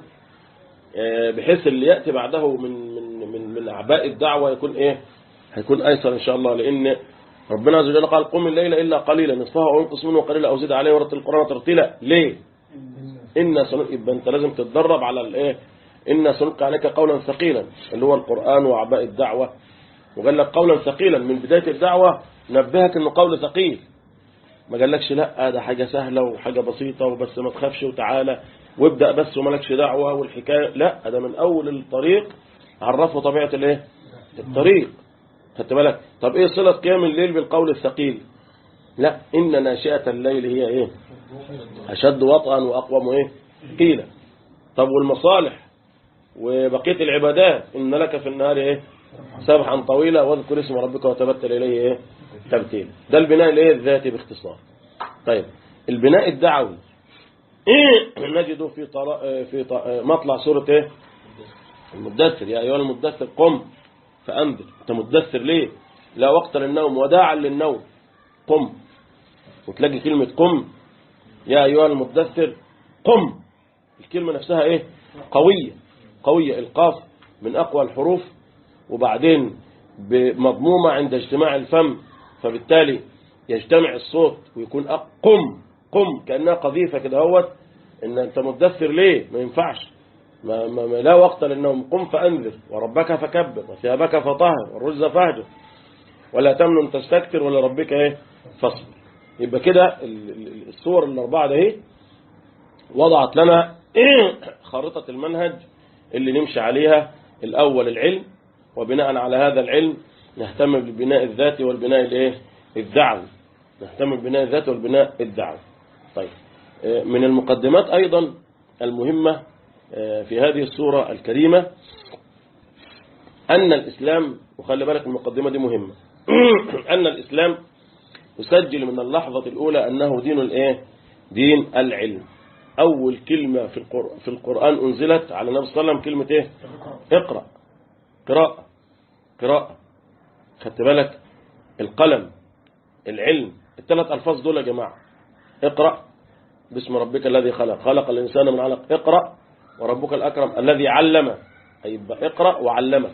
بحيث اللي يأتي بعده من من من من أعباء الدعوة يكون إيه هيكون أيسر إن شاء الله لأن ربنا عز وجل قال قم الليل إلا قليلا نصفها أو انقص منه قليلا أو زد عليه ورتل القرآن ترتيلا ليه إن سنلقي يبقى أنت لازم تتدرب على الإيه إن سنلقي عليك قولا ثقيلا اللي هو القرآن وأعباء الدعوة وقال لك قولا ثقيلا من بداية الدعوة نبهك انه قول ثقيل ما قالكش لا ده حاجة سهلة وحاجة بسيطة وبس ما تخافش وتعالى وابدأ بس ومالكش دعوة والحكاية لا ده من أول الطريق عرفه طبيعة الايه الطريق خدت بالك طب ايه صلة قيام الليل بالقول الثقيل لا إن ناشئة الليل هي ايه أشد وطئا وأقوم ايه قيلا طب والمصالح وبقية العبادات إن لك في النهار ايه سبحا طويلا واذكر اسم ربك وتبتل إليه ايه تبتيل ده البناء الايه الذاتي باختصار طيب البناء الدعوي إيه نجده في طلا... في ط... مطلع سورة ايه المدثر يا أيها المدثر قم فأنذر أنت مدثر ليه لا وقت للنوم وداعا للنوم قم وتلاقي كلمة قم يا أيها المدثر قم الكلمة نفسها إيه قوية قوية القاف من أقوى الحروف وبعدين مضمومة عند اجتماع الفم فبالتالي يجتمع الصوت ويكون أق... قم قم كأنها قذيفة كده هوت إن أنت مدثر ليه ما ينفعش ما ما ما لا وقت للنوم قم فأنذر وربك فكبر وثيابك فطهر والرز فاهجر ولا تمنن تستكثر ولا ربك ايه فاصبر يبقى كده الصور الأربعة ده ايه وضعت لنا خارطة المنهج اللي نمشي عليها الأول العلم وبناء على هذا العلم نهتم بالبناء الذاتي والبناء الايه الدعوي نهتم بالبناء الذاتي والبناء الدعوي طيب من المقدمات أيضا المهمة في هذه السورة الكريمة أن الإسلام وخلي بالك المقدمة دي مهمة أن الإسلام يسجل من اللحظة الأولى أنه دين الإيه دين العلم أول كلمة في القرآن, في القرآن أنزلت على النبي صلى الله عليه وسلم كلمة إيه اقرأ قراءة قراءة خدت بالك القلم العلم الثلاث ألفاظ دول يا جماعة اقرأ باسم ربك الذي خلق خلق الإنسان من علق اقرأ وربك الأكرم الذي علم أي اقرأ وعلم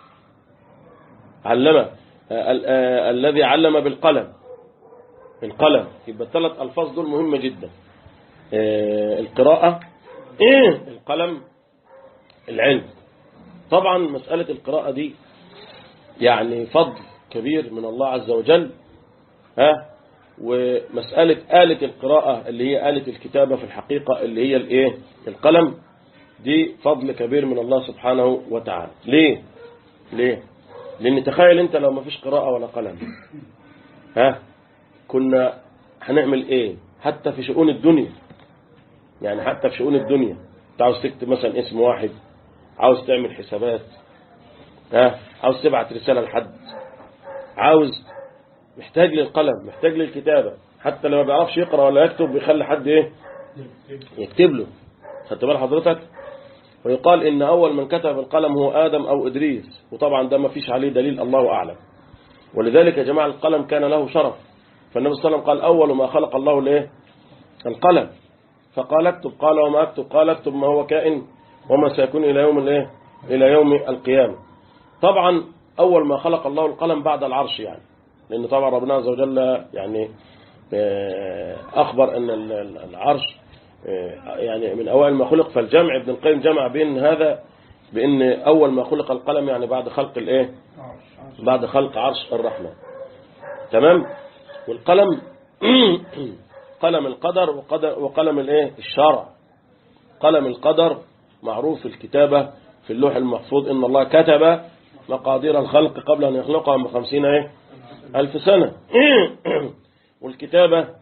علم الذي علم بالقلم القلم يبقى الثلاث ألفاظ دول مهمة جدا القراءة القلم العلم طبعا مسألة القراءة دي يعني فضل كبير من الله عز وجل ها ومسألة آلة القراءة اللي هي آلة الكتابة في الحقيقة اللي هي الايه القلم دي فضل كبير من الله سبحانه وتعالى ليه ليه لان تخيل انت لو ما فيش قراءة ولا قلم ها كنا هنعمل ايه حتى في شؤون الدنيا يعني حتى في شؤون الدنيا انت عاوز تكتب مثلا اسم واحد عاوز تعمل حسابات ها عاوز تبعت رسالة لحد عاوز محتاج للقلم محتاج للكتابة حتى لما بيعرفش يقرأ ولا يكتب بيخلي حد ايه يكتب له خدت بال حضرتك ويقال ان اول من كتب القلم هو ادم او ادريس وطبعا ده ما فيش عليه دليل الله اعلم ولذلك يا جماعه القلم كان له شرف فالنبي صلى الله عليه وسلم قال اول ما خلق الله الايه القلم فقال اكتب قال وما اكتب قال اكتب ما هو كائن وما سيكون الى يوم الايه الى يوم القيامه طبعا اول ما خلق الله القلم بعد العرش يعني لان طبعا ربنا عز وجل يعني اخبر ان العرش يعني من أوائل ما خلق فالجمع ابن القيم جمع بين هذا بأن أول ما خلق القلم يعني بعد خلق الإيه بعد خلق عرش الرحمن تمام والقلم قلم القدر وقلم الإيه الشرع قلم القدر معروف الكتابة في اللوح المحفوظ إن الله كتب مقادير الخلق قبل أن يخلقهم بخمسين إيه ألف سنة والكتابة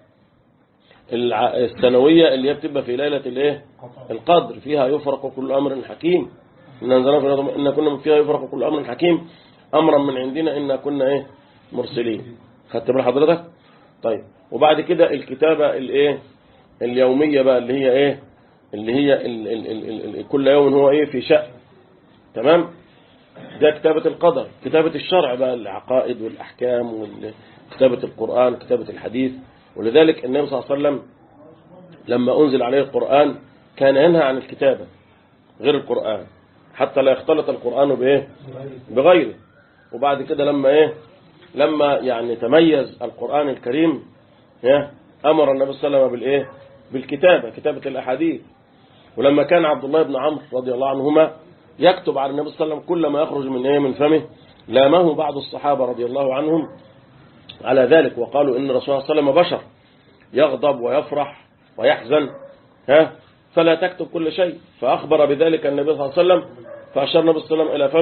السنوية اللي هي بتبقى في ليلة الايه القدر فيها يفرق كل أمر حكيم إن أنزلنا في إن كنا فيها يفرق كل أمر حكيم أمرا من عندنا إن كنا إيه مرسلين خدت بال حضرتك طيب وبعد كده الكتابة الايه اليومية بقى اللي هي إيه اللي هي ال ال ال ال كل يوم هو إيه في شأن تمام ده كتابة القدر كتابة الشرع بقى العقائد والأحكام وكتابة القرآن كتابة الحديث ولذلك النبي صلى الله عليه وسلم لما أنزل عليه القرآن كان ينهى عن الكتابة غير القرآن حتى لا يختلط القرآن بإيه بغيره وبعد كده لما إيه لما يعني تميز القرآن الكريم إيه أمر النبي صلى الله عليه وسلم بالإيه بالكتابة كتابة الأحاديث ولما كان عبد الله بن عمرو رضي الله عنهما يكتب على النبي صلى الله عليه وسلم كل ما يخرج من إيه من فمه لامه بعض الصحابة رضي الله عنهم على ذلك وقالوا إن الرسول صلى الله عليه وسلم بشر يغضب ويفرح ويحزن ها فلا تكتب كل شيء فأخبر بذلك النبي صلى الله عليه وسلم فأشار النبي صلى الله عليه وسلم إلى فمه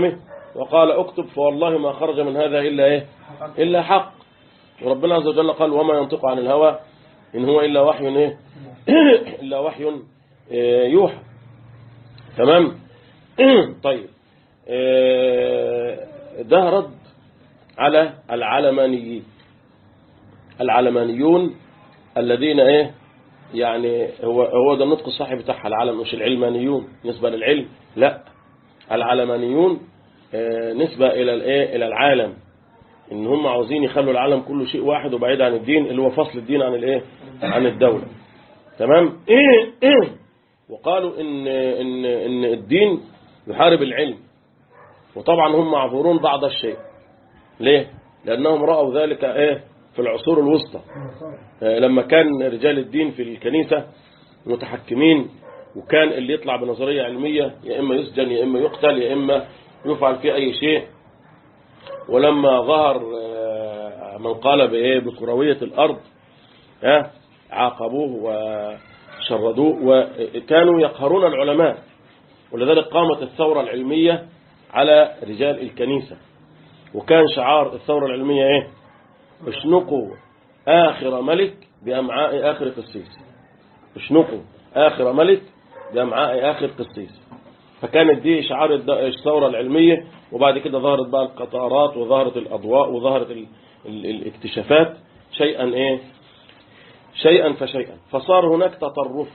وقال اكتب فوالله ما خرج من هذا إلا إيه إلا حق وربنا عز وجل قال وما ينطق عن الهوى إن هو إلا وحي إيه إلا وحي إيه يوحى تمام طيب إيه ده رد على العلمانيين العلمانيون الذين ايه يعني هو هو ده النطق الصحيح بتاعها العلم مش العلمانيون نسبة للعلم لا العلمانيون آه، نسبة إلى الايه إلى العالم إن هم عاوزين يخلوا العالم كله شيء واحد وبعيد عن الدين اللي هو فصل الدين عن الايه عن الدولة تمام وقالوا إن إن إن الدين يحارب العلم وطبعا هم معذورون بعض الشيء ليه لأنهم رأوا ذلك ايه في العصور الوسطى آه، لما كان رجال الدين في الكنيسة متحكمين وكان اللي يطلع بنظرية علمية يا إما يسجن يا إما يقتل يا إما يفعل فيه أي شيء ولما ظهر آه، من قال بإيه بكروية الأرض ها، عاقبوه وشردوه وكانوا يقهرون العلماء ولذلك قامت الثورة العلمية على رجال الكنيسة وكان شعار الثورة العلمية ايه اشنقوا آخر ملك بأمعاء آخر قسيس اشنقوا آخر ملك بأمعاء آخر قسيس فكانت دي شعار الد- الثورة العلمية وبعد كده ظهرت بقى القطارات وظهرت الأضواء وظهرت ال... ال... الاكتشافات شيئا ايه شيئا فشيئا فصار هناك تطرف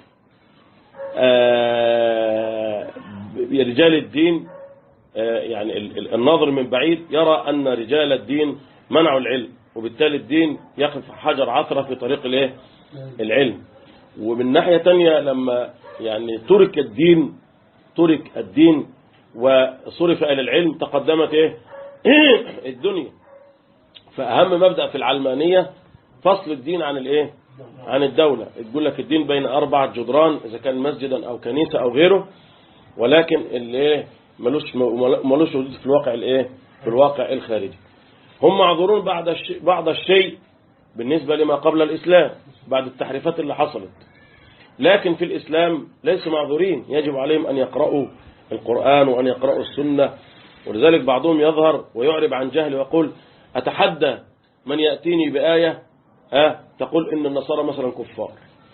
آه، رجال الدين آه، يعني ال- ال- الناظر من بعيد يرى أن رجال الدين منعوا العلم وبالتالي الدين يقف حجر عثرة في طريق الايه العلم ومن ناحية تانية لما يعني ترك الدين ترك الدين وصرف إلى العلم تقدمت ايه الدنيا فأهم مبدأ في العلمانية فصل الدين عن الايه عن الدولة تقول لك الدين بين أربعة جدران إذا كان مسجدا أو كنيسة أو غيره ولكن اللي ايه ملوش ملوش وجود في الواقع الايه في الواقع الخارجي هم معذورون بعد الشيء بعض الشيء بالنسبة لما قبل الإسلام بعد التحريفات اللي حصلت لكن في الإسلام ليسوا معذورين يجب عليهم أن يقرأوا القرآن وأن يقرأوا السنة ولذلك بعضهم يظهر ويعرب عن جهل ويقول أتحدى من يأتيني بآية ها تقول إن النصارى مثلا كفار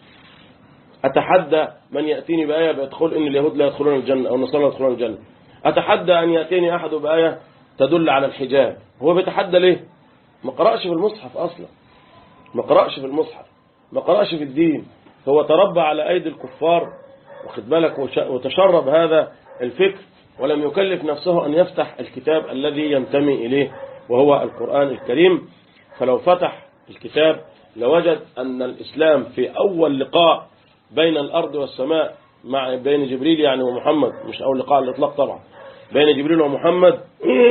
أتحدى من يأتيني بآية بيدخل إن اليهود لا يدخلون الجنة أو النصارى لا يدخلون الجنة أتحدى أن يأتيني أحد بآية تدل على الحجاب هو بيتحدى ليه ما قرأش في المصحف أصلا ما قرأش في المصحف ما قرأش في الدين هو تربى على أيدي الكفار واخد بالك وش- وتشرب هذا الفكر ولم يكلف نفسه أن يفتح الكتاب الذي ينتمي إليه وهو القرآن الكريم فلو فتح الكتاب لوجد أن الإسلام في أول لقاء بين الأرض والسماء مع بين جبريل يعني ومحمد مش أول لقاء على الإطلاق طبعا بين جبريل ومحمد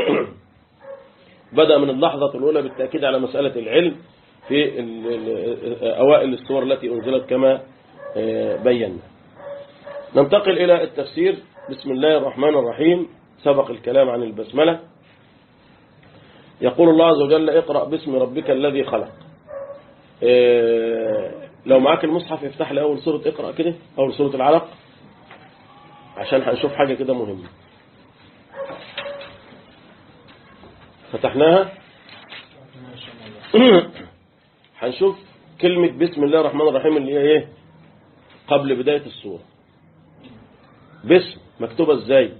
بدأ من اللحظة الأولى بالتأكيد على مسألة العلم في ال- ال- أوائل السور التي أنزلت كما آه، بينا ننتقل إلى التفسير بسم الله الرحمن الرحيم سبق الكلام عن البسملة يقول الله عز وجل اقرأ باسم ربك الذي خلق آه، لو معاك المصحف افتح لي أول سورة اقرأ كده أول سورة العلق عشان هنشوف حاجة كده مهمة فتحناها هنشوف كلمة بسم الله الرحمن الرحيم اللي هي ايه قبل بداية السورة باسم مكتوبة ازاي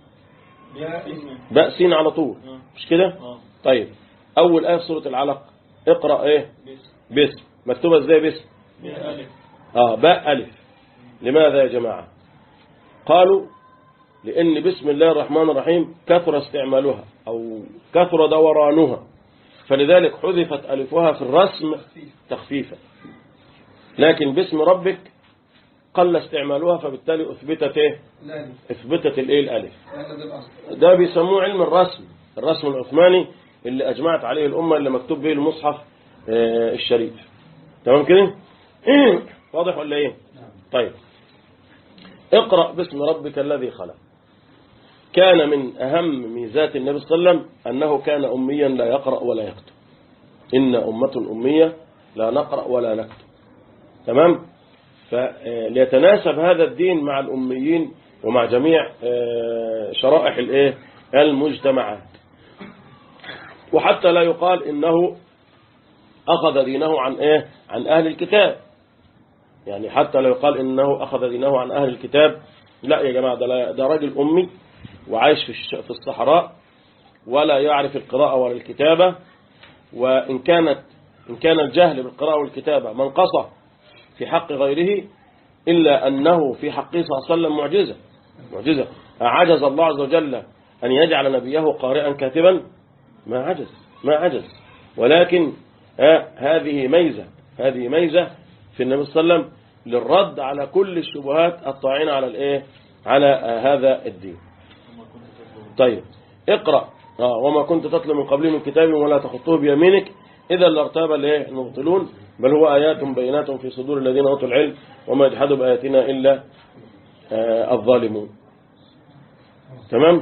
باء سين على طول مش كده اه طيب اول آية في سورة العلق اقرأ ايه باسم مكتوبة ازاي باسم بألف اه باء ألف لماذا يا جماعة قالوا لأن بسم الله الرحمن الرحيم كثر استعمالها أو كثر دورانها فلذلك حذفت ألفها في الرسم تخفيفا لكن باسم ربك قل استعمالها فبالتالي أثبتت إيه؟ لا أثبتت الإيه الألف لا ده الأصل ده بيسموه علم الرسم الرسم العثماني اللي أجمعت عليه الأمة اللي مكتوب به المصحف آه، الشريف تمام كده واضح ولا ايه طيب اقرأ باسم ربك الذي خلق كان من أهم ميزات النبي صلى الله عليه وسلم أنه كان أميا لا يقرأ ولا يكتب إن أمة أمية لا نقرأ ولا نكتب تمام فليتناسب هذا الدين مع الأميين ومع جميع آه، شرائح الايه المجتمعات وحتى لا يقال إنه أخذ دينه عن إيه عن أهل الكتاب يعني حتى لا يقال إنه أخذ دينه عن أهل الكتاب لا يا جماعة ده, لا- ده راجل أمي وعايش في الش- في الصحراء ولا يعرف القراءة ولا الكتابة وإن كانت إن كان الجهل بالقراءة والكتابة منقصة في حق غيره إلا أنه في حقه صلى الله عليه وسلم معجزة معجزة عجز الله عز وجل أن يجعل نبيه قارئا كاتبا ما عجز ما عجز ولكن آه هذه ميزة هذه ميزة في النبي صلى الله عليه وسلم للرد على كل الشبهات الطاعنة على الايه على آه هذا الدين طيب اقرأ آه وما كنت تتلو من قبله من كتاب ولا تخطوه بيمينك إذا لارتاب الايه المبطلون بل هو آيات بينات في صدور الذين أوتوا العلم وما يجحد بآياتنا إلا آه الظالمون تمام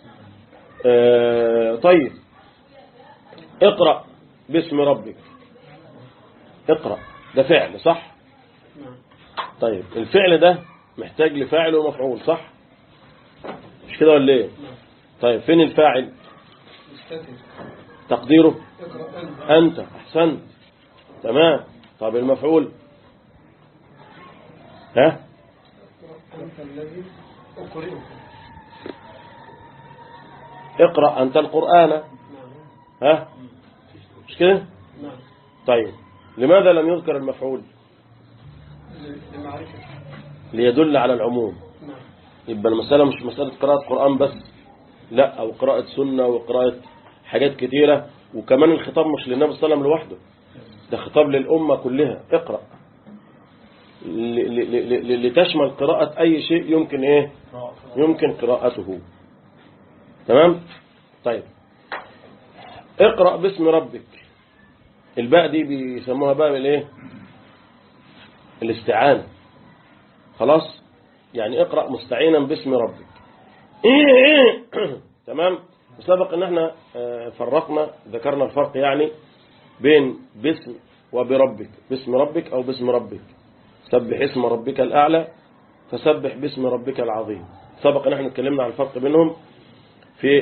آه طيب اقرأ باسم ربك اقرأ ده فعل صح طيب الفعل ده محتاج لفاعل ومفعول صح مش كده ولا ايه طيب فين الفاعل تقديره أنت أحسنت تمام طب المفعول ها أنت الذي أقرئك اقرأ أنت القرآن نعم ها مش كده نعم طيب لماذا لم يذكر المفعول ل- لمعرفة ليدل على العموم نعم يبقى المسألة مش مسألة قراءة قرآن بس لا أو قراءة سنة وقراءة حاجات كتيرة وكمان الخطاب مش للنبي صلى الله عليه وسلم لوحده ده خطاب للأمة كلها اقرأ ل- ل- ل- ل- لتشمل قراءة أي شيء يمكن إيه يمكن قراءته تمام طيب اقرأ باسم ربك الباء دي بيسموها باء الايه الاستعانة خلاص يعني اقرأ مستعينا باسم ربك تمام سبق ان احنا آه، فرقنا ذكرنا الفرق يعني بين باسم وبربك باسم ربك او باسم ربك سبح اسم ربك الاعلى فسبح باسم ربك العظيم سبق ان احنا اتكلمنا عن الفرق بينهم في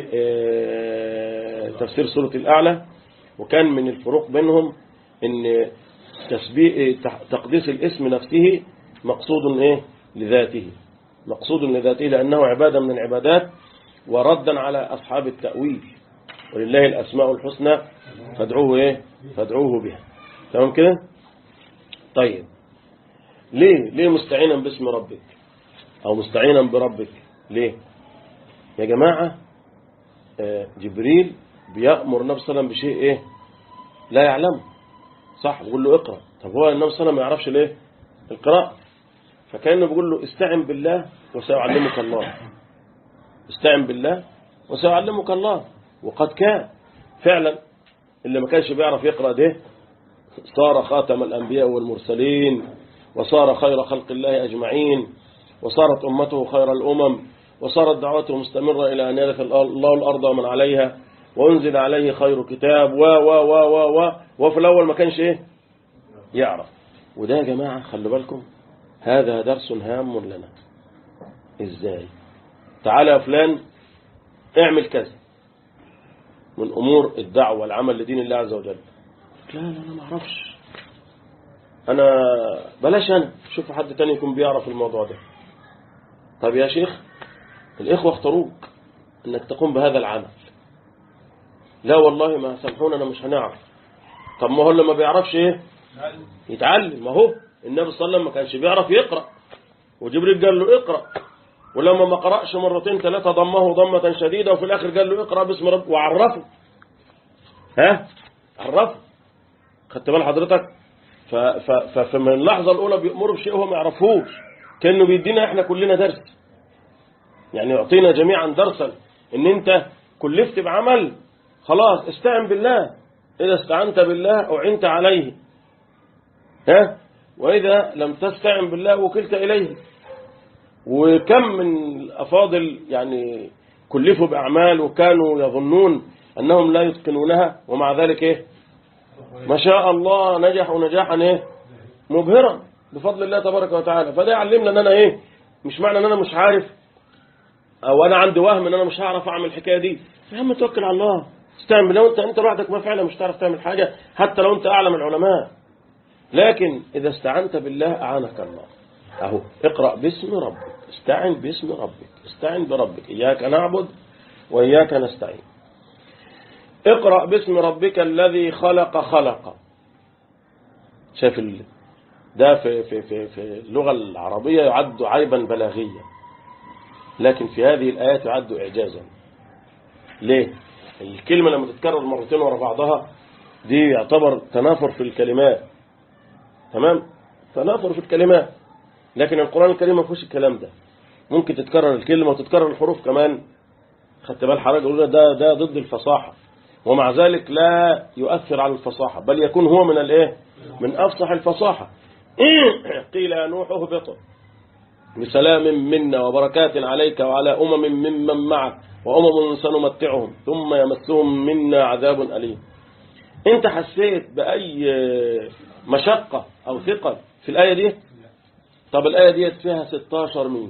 آه، تفسير سورة الأعلى وكان من الفروق بينهم ان تسبيح تقديس الاسم نفسه مقصود ايه لذاته مقصود لذاته لأنه عبادة من العبادات وردا على أصحاب التأويل ولله الأسماء الحسنى فادعوه ايه فادعوه بها تمام كده طيب ليه ليه مستعينا باسم ربك أو مستعينا بربك ليه يا جماعة آه، جبريل بيأمر النبي صلى الله عليه وسلم بشيء ايه لا يعلمه صح بيقول له اقرأ طب هو النبي صلى الله عليه وسلم ما يعرفش ليه القراءة فكأنه بيقول له استعن بالله وسيعلمك الله استعن بالله وسيعلمك الله وقد كان فعلا اللي ما كانش بيعرف يقرأ ده صار خاتم الأنبياء والمرسلين وصار خير خلق الله أجمعين وصارت أمته خير الأمم وصارت دعوته مستمرة إلى أن يرث الله الأرض ومن عليها وأنزل عليه خير كتاب و و و و و وفي الأول ما كانش إيه يعرف وده يا جماعة خلوا بالكم هذا درس هام لنا إزاي تعالى يا فلان اعمل كذا من أمور الدعوة والعمل لدين الله عز وجل لا لا أنا ما أعرفش أنا بلاش أنا شوف حد تاني يكون بيعرف الموضوع ده طب يا شيخ الإخوة اختاروك أنك تقوم بهذا العمل لا والله ما سامحونا أنا مش هنعرف طب ما هو اللي ما بيعرفش إيه يتعلم ما هو النبي صلى الله عليه وسلم ما كانش بيعرف يقرأ وجبريل قال له اقرأ ولما ما قرأش مرتين ثلاثة ضمه ضمة شديدة وفي الآخر قال له اقرأ باسم رب وعرفه ها عرفه خدت بال حضرتك ف- ف- ف- فمن اللحظة الأولى بيأمره بشيء هو ما يعرفهوش كأنه بيدينا احنا كلنا درس يعني يعطينا جميعا درسا ان انت كلفت بعمل خلاص استعن بالله إذا استعنت بالله أعنت عليه ها وإذا لم تستعن بالله وكلت إليه وكم من الأفاضل يعني كلفوا بأعمال وكانوا يظنون أنهم لا يتقنونها ومع ذلك إيه ما شاء الله نجحوا نجاحا إيه مبهرا بفضل الله تبارك وتعالى فده يعلمنا أن أنا إيه مش معنى أن أنا مش عارف او انا عندي وهم ان انا مش هعرف اعمل الحكايه دي يا عم توكل على الله استعن بالله انت انت لوحدك ما فعلا مش هتعرف تعمل حاجه حتى لو انت اعلم العلماء لكن اذا استعنت بالله اعانك الله اهو اقرا باسم ربك استعن باسم ربك استعن بربك اياك نعبد واياك نستعين اقرا باسم ربك الذي خلق خلق شايف ال... ده في في في في اللغه العربيه يعد عيبا بلاغيا لكن في هذه الآيات يعد إعجازا ليه؟ الكلمة لما تتكرر مرتين ورا بعضها دي يعتبر تنافر في الكلمات تمام؟ تنافر في الكلمات لكن القرآن الكريم ما فيهوش الكلام ده ممكن تتكرر الكلمة وتتكرر الحروف كمان خدت بال حضرتك قلنا ده ده ضد الفصاحة ومع ذلك لا يؤثر على الفصاحة بل يكون هو من الايه من أفصح الفصاحة قيل يا نوح اهبط بسلام منا وبركات عليك وعلى أمم ممن معك وأمم سنمتعهم ثم يمسهم منا عذاب أليم انت حسيت بأي مشقة أو ثقل في الآية دي طب الآية دي فيها 16 مين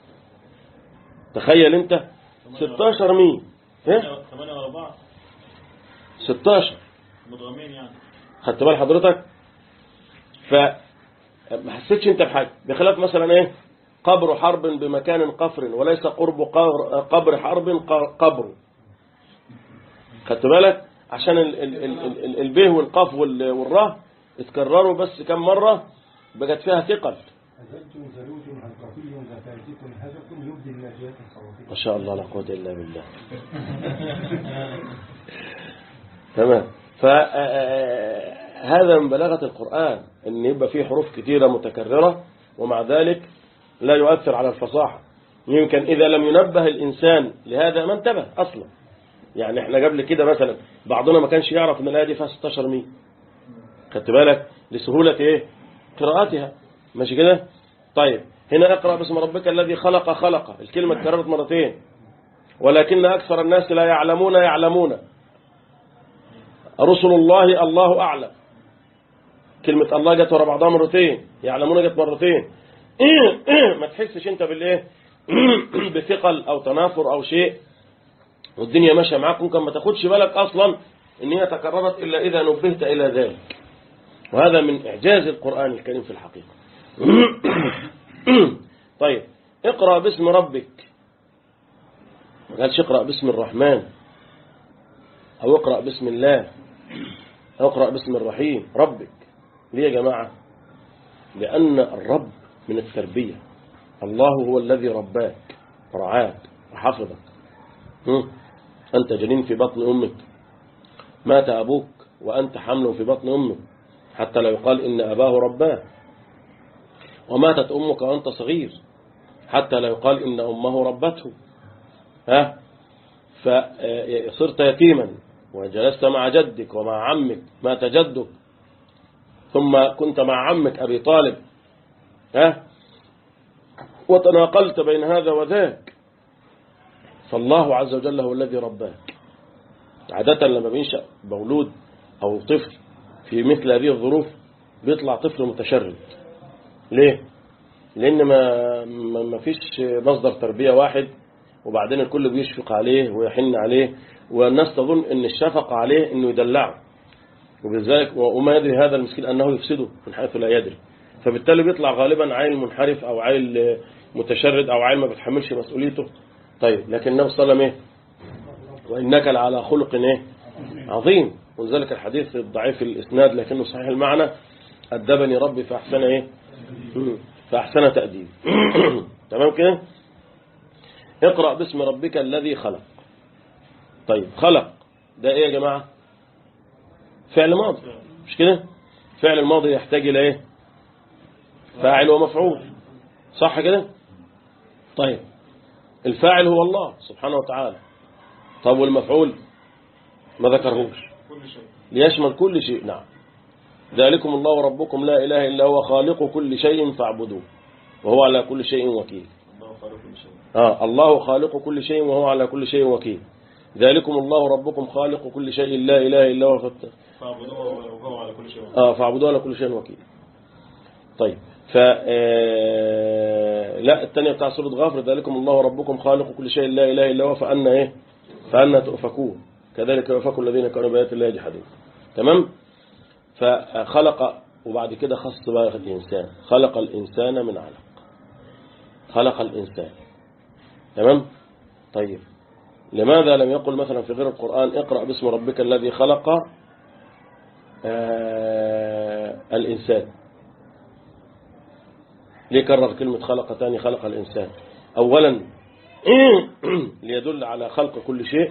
تخيل انت 16 مين ايه ثمانية ورا بعض 16 مدغمين يعني خدت بال حضرتك ف ما حسيتش انت بحاجه بخلاف مثلا ايه قبر حرب بمكان قفر وليس قرب قبر- قبر حرب ق- قبر خدت بالك عشان ال- ال- ال- ال- ال- البه والقاف وال- والره اتكرروا بس كم مرة بقت فيها ثقل أزلتم زلوت هلقفي ذكرتكم هزكم يبدي الناجيات الصوافي ما شاء الله لا قوة إلا بالله تمام فهذا من بلاغة القرآن أن يبقى فيه حروف كثيرة متكررة ومع ذلك لا يؤثر على الفصاحة يمكن إذا لم ينبه الإنسان لهذا ما انتبه أصلا يعني احنا قبل كده مثلا بعضنا ما كانش يعرف ان الآية دي فيها 16 مين خدت بالك لسهولة ايه قراءتها ماشي كده طيب هنا اقرأ باسم ربك الذي خلق خلق الكلمة اتكررت مرتين ولكن أكثر الناس لا يعلمون يعلمون رسل الله الله أعلم كلمة الله جت ورا بعضها مرتين يعلمون جت مرتين ما تحسش انت بالايه بثقل او تنافر او شيء والدنيا ماشيه معاك ممكن ما تاخدش بالك اصلا ان هي تكررت الا اذا نبهت الى ذلك وهذا من اعجاز القران الكريم في الحقيقه طيب اقرا باسم ربك ما قالش اقرا باسم الرحمن او اقرا باسم الله او اقرا باسم الرحيم ربك ليه يا جماعه لان الرب من التربيه الله هو الذي رباك ورعاك وحفظك هم؟ أنت جنين في بطن أمك مات أبوك وأنت حمل في بطن أمك حتى لا يقال إن أباه رباه وماتت أمك وأنت صغير حتى لا يقال إن أمه ربته ها فصرت يتيما وجلست مع جدك ومع عمك مات جدك ثم كنت مع عمك أبي طالب ها وتناقلت بين هذا وذاك فالله عز وجل هو الذي رباك عادة لما بينشأ مولود أو طفل في مثل هذه الظروف بيطلع طفل متشرد ليه؟ لأن ما ما ما فيش مصدر تربية واحد وبعدين الكل بيشفق عليه ويحن عليه والناس تظن ان الشفقة عليه انه يدلعه وبذلك وما يدري هذا المسكين انه يفسده من حيث لا يدري فبالتالي بيطلع غالبا عيل منحرف او عيل متشرد او عيل ما بيتحملش مسؤوليته طيب لكن النبي صلى الله عليه وسلم ايه وانك لعلى خلق ايه عظيم ولذلك الحديث الضعيف الاسناد لكنه صحيح المعنى ادبني ربي فاحسن ايه مم. فاحسن تاديب تمام كده اقرا باسم ربك الذي خلق طيب خلق ده ايه يا جماعه فعل ماضي مش كده فعل الماضي يحتاج الى ايه فاعل ومفعول صح كده طيب الفاعل هو الله سبحانه وتعالى طب والمفعول ما ذكرهوش كل شيء ليشمل كل شيء نعم ذلكم الله ربكم لا إله إلا هو خالق كل شيء فاعبدوه وهو على كل شيء وكيل الله خالق كل شيء آه الله خالق كل شيء وهو على كل شيء وكيل ذلكم الله ربكم خالق كل شيء لا إله إلا هو فت... فاعبدوه وهو على كل شيء وكيل. آه فاعبدوه على كل شيء وكيل طيب ف آه، آه، لا الثانية بتاع سورة غافر ذلكم الله ربكم خالق كل شيء لا إله إلا هو فأنا إيه فأنا تؤفكون كذلك يؤفكوا الذين كانوا بآيات الله يجحدون تمام فخلق وبعد كده خص بقى الإنسان خلق الإنسان من علق خلق الإنسان تمام طيب لماذا لم يقل مثلا في غير القرآن اقرأ باسم ربك الذي خلق آه الإنسان ليه كرر كلمة خلق تاني خلق الإنسان أولا ليدل على خلق كل شيء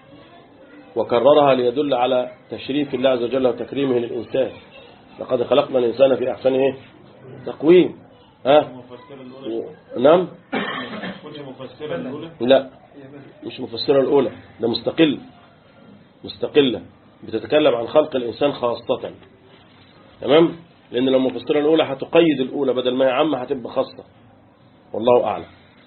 وكررها ليدل على تشريف الله عز وجل وتكريمه للإنسان لقد خلقنا الإنسان في أحسن إيه؟ تقويم ها المفسرة الأولى نعم كنت مفسرة الأولى لا مش مفسرة الأولى ده مستقل مستقلة بتتكلم عن خلق الإنسان خاصة تمام لأن لو المفسرة الأولى هتقيد الأولى بدل ما هي عامة هتبقى خاصة والله أعلم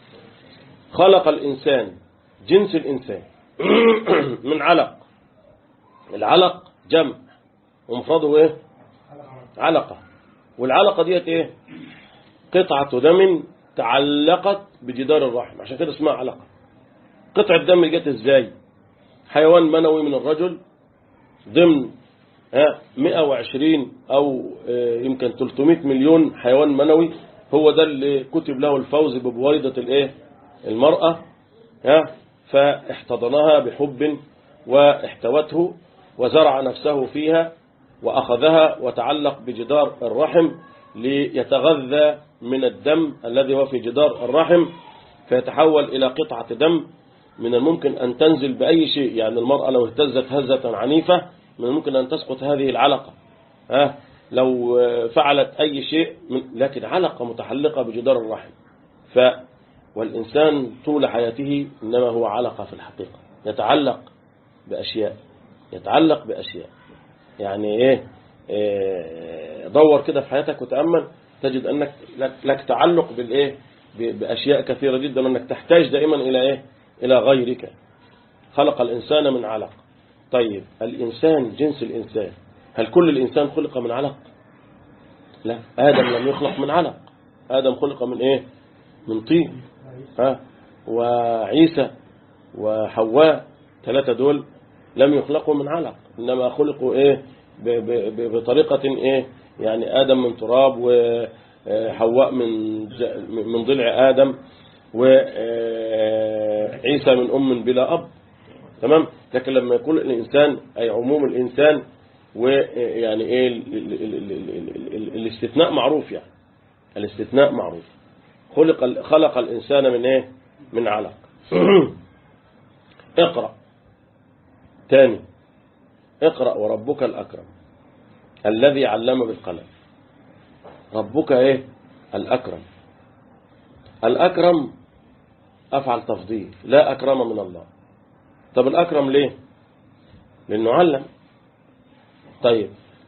خلق الإنسان جنس الإنسان من علق العلق جمع ومفرده إيه علقة والعلقة ديت إيه قطعة دم تعلقت بجدار الرحم عشان كده اسمها علقة قطعة دم جت ازاي حيوان منوي من الرجل ضمن ها 120 او آه، يمكن 300 مليون حيوان منوي هو ده اللي كتب له الفوز ببويضة الايه المرأة ها فاحتضنها بحب واحتوته وزرع نفسه فيها وأخذها وتعلق بجدار الرحم ليتغذى من الدم الذي هو في جدار الرحم فيتحول إلى قطعة دم من الممكن أن تنزل بأي شيء يعني المرأة لو اهتزت هزة عنيفة من الممكن أن تسقط هذه العلقة ها لو فعلت أي شيء من لكن علقة متحلقة بجدار الرحم ف والإنسان طول حياته إنما هو علقة في الحقيقة يتعلق بأشياء يتعلق بأشياء يعني إيه, إيه دور كده في حياتك وتأمل تجد أنك لك, لك تعلق بالإيه ب- بأشياء كثيرة جدا أنك تحتاج دائما إلى إيه إلى غيرك خلق الإنسان من علق طيب الإنسان جنس الإنسان هل كل الإنسان خلق من علق لا آدم لم يخلق من علق آدم خلق من إيه من طين ها وعيسى وحواء ثلاثة دول لم يخلقوا من علق إنما خلقوا إيه ب- ب- ب- بطريقة إيه يعني آدم من تراب وحواء من ج- من ضلع آدم وعيسى من أم بلا أب تمام لكن لما يكون الإنسان أي عموم الإنسان ويعني إيه ال- ال- ال- ال- ال- ال- ال- الاستثناء معروف يعني الاستثناء معروف خلق ال- خلق الإنسان من إيه من علق اقرأ تاني اقرأ وربك الأكرم الذي علم بالقلم ربك ايه الأكرم الأكرم أفعل تفضيل لا أكرم من الله طب الأكرم ليه لأنه علم طيب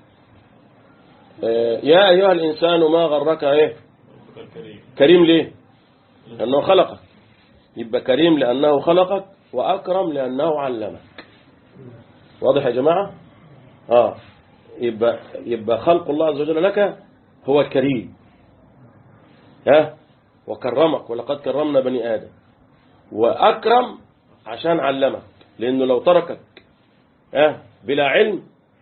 آه، يا أيها الإنسان ما غرك ايه ربك الكريم كريم ليه لأنه خلقك يبقى كريم لأنه خلقك وأكرم لأنه علمك واضح يا جماعة آه يبقى, يبقى خلق الله عز وجل لك هو الكريم ها وكرمك ولقد كرمنا بني آدم وأكرم عشان علمك لأنه لو تركك ها بلا علم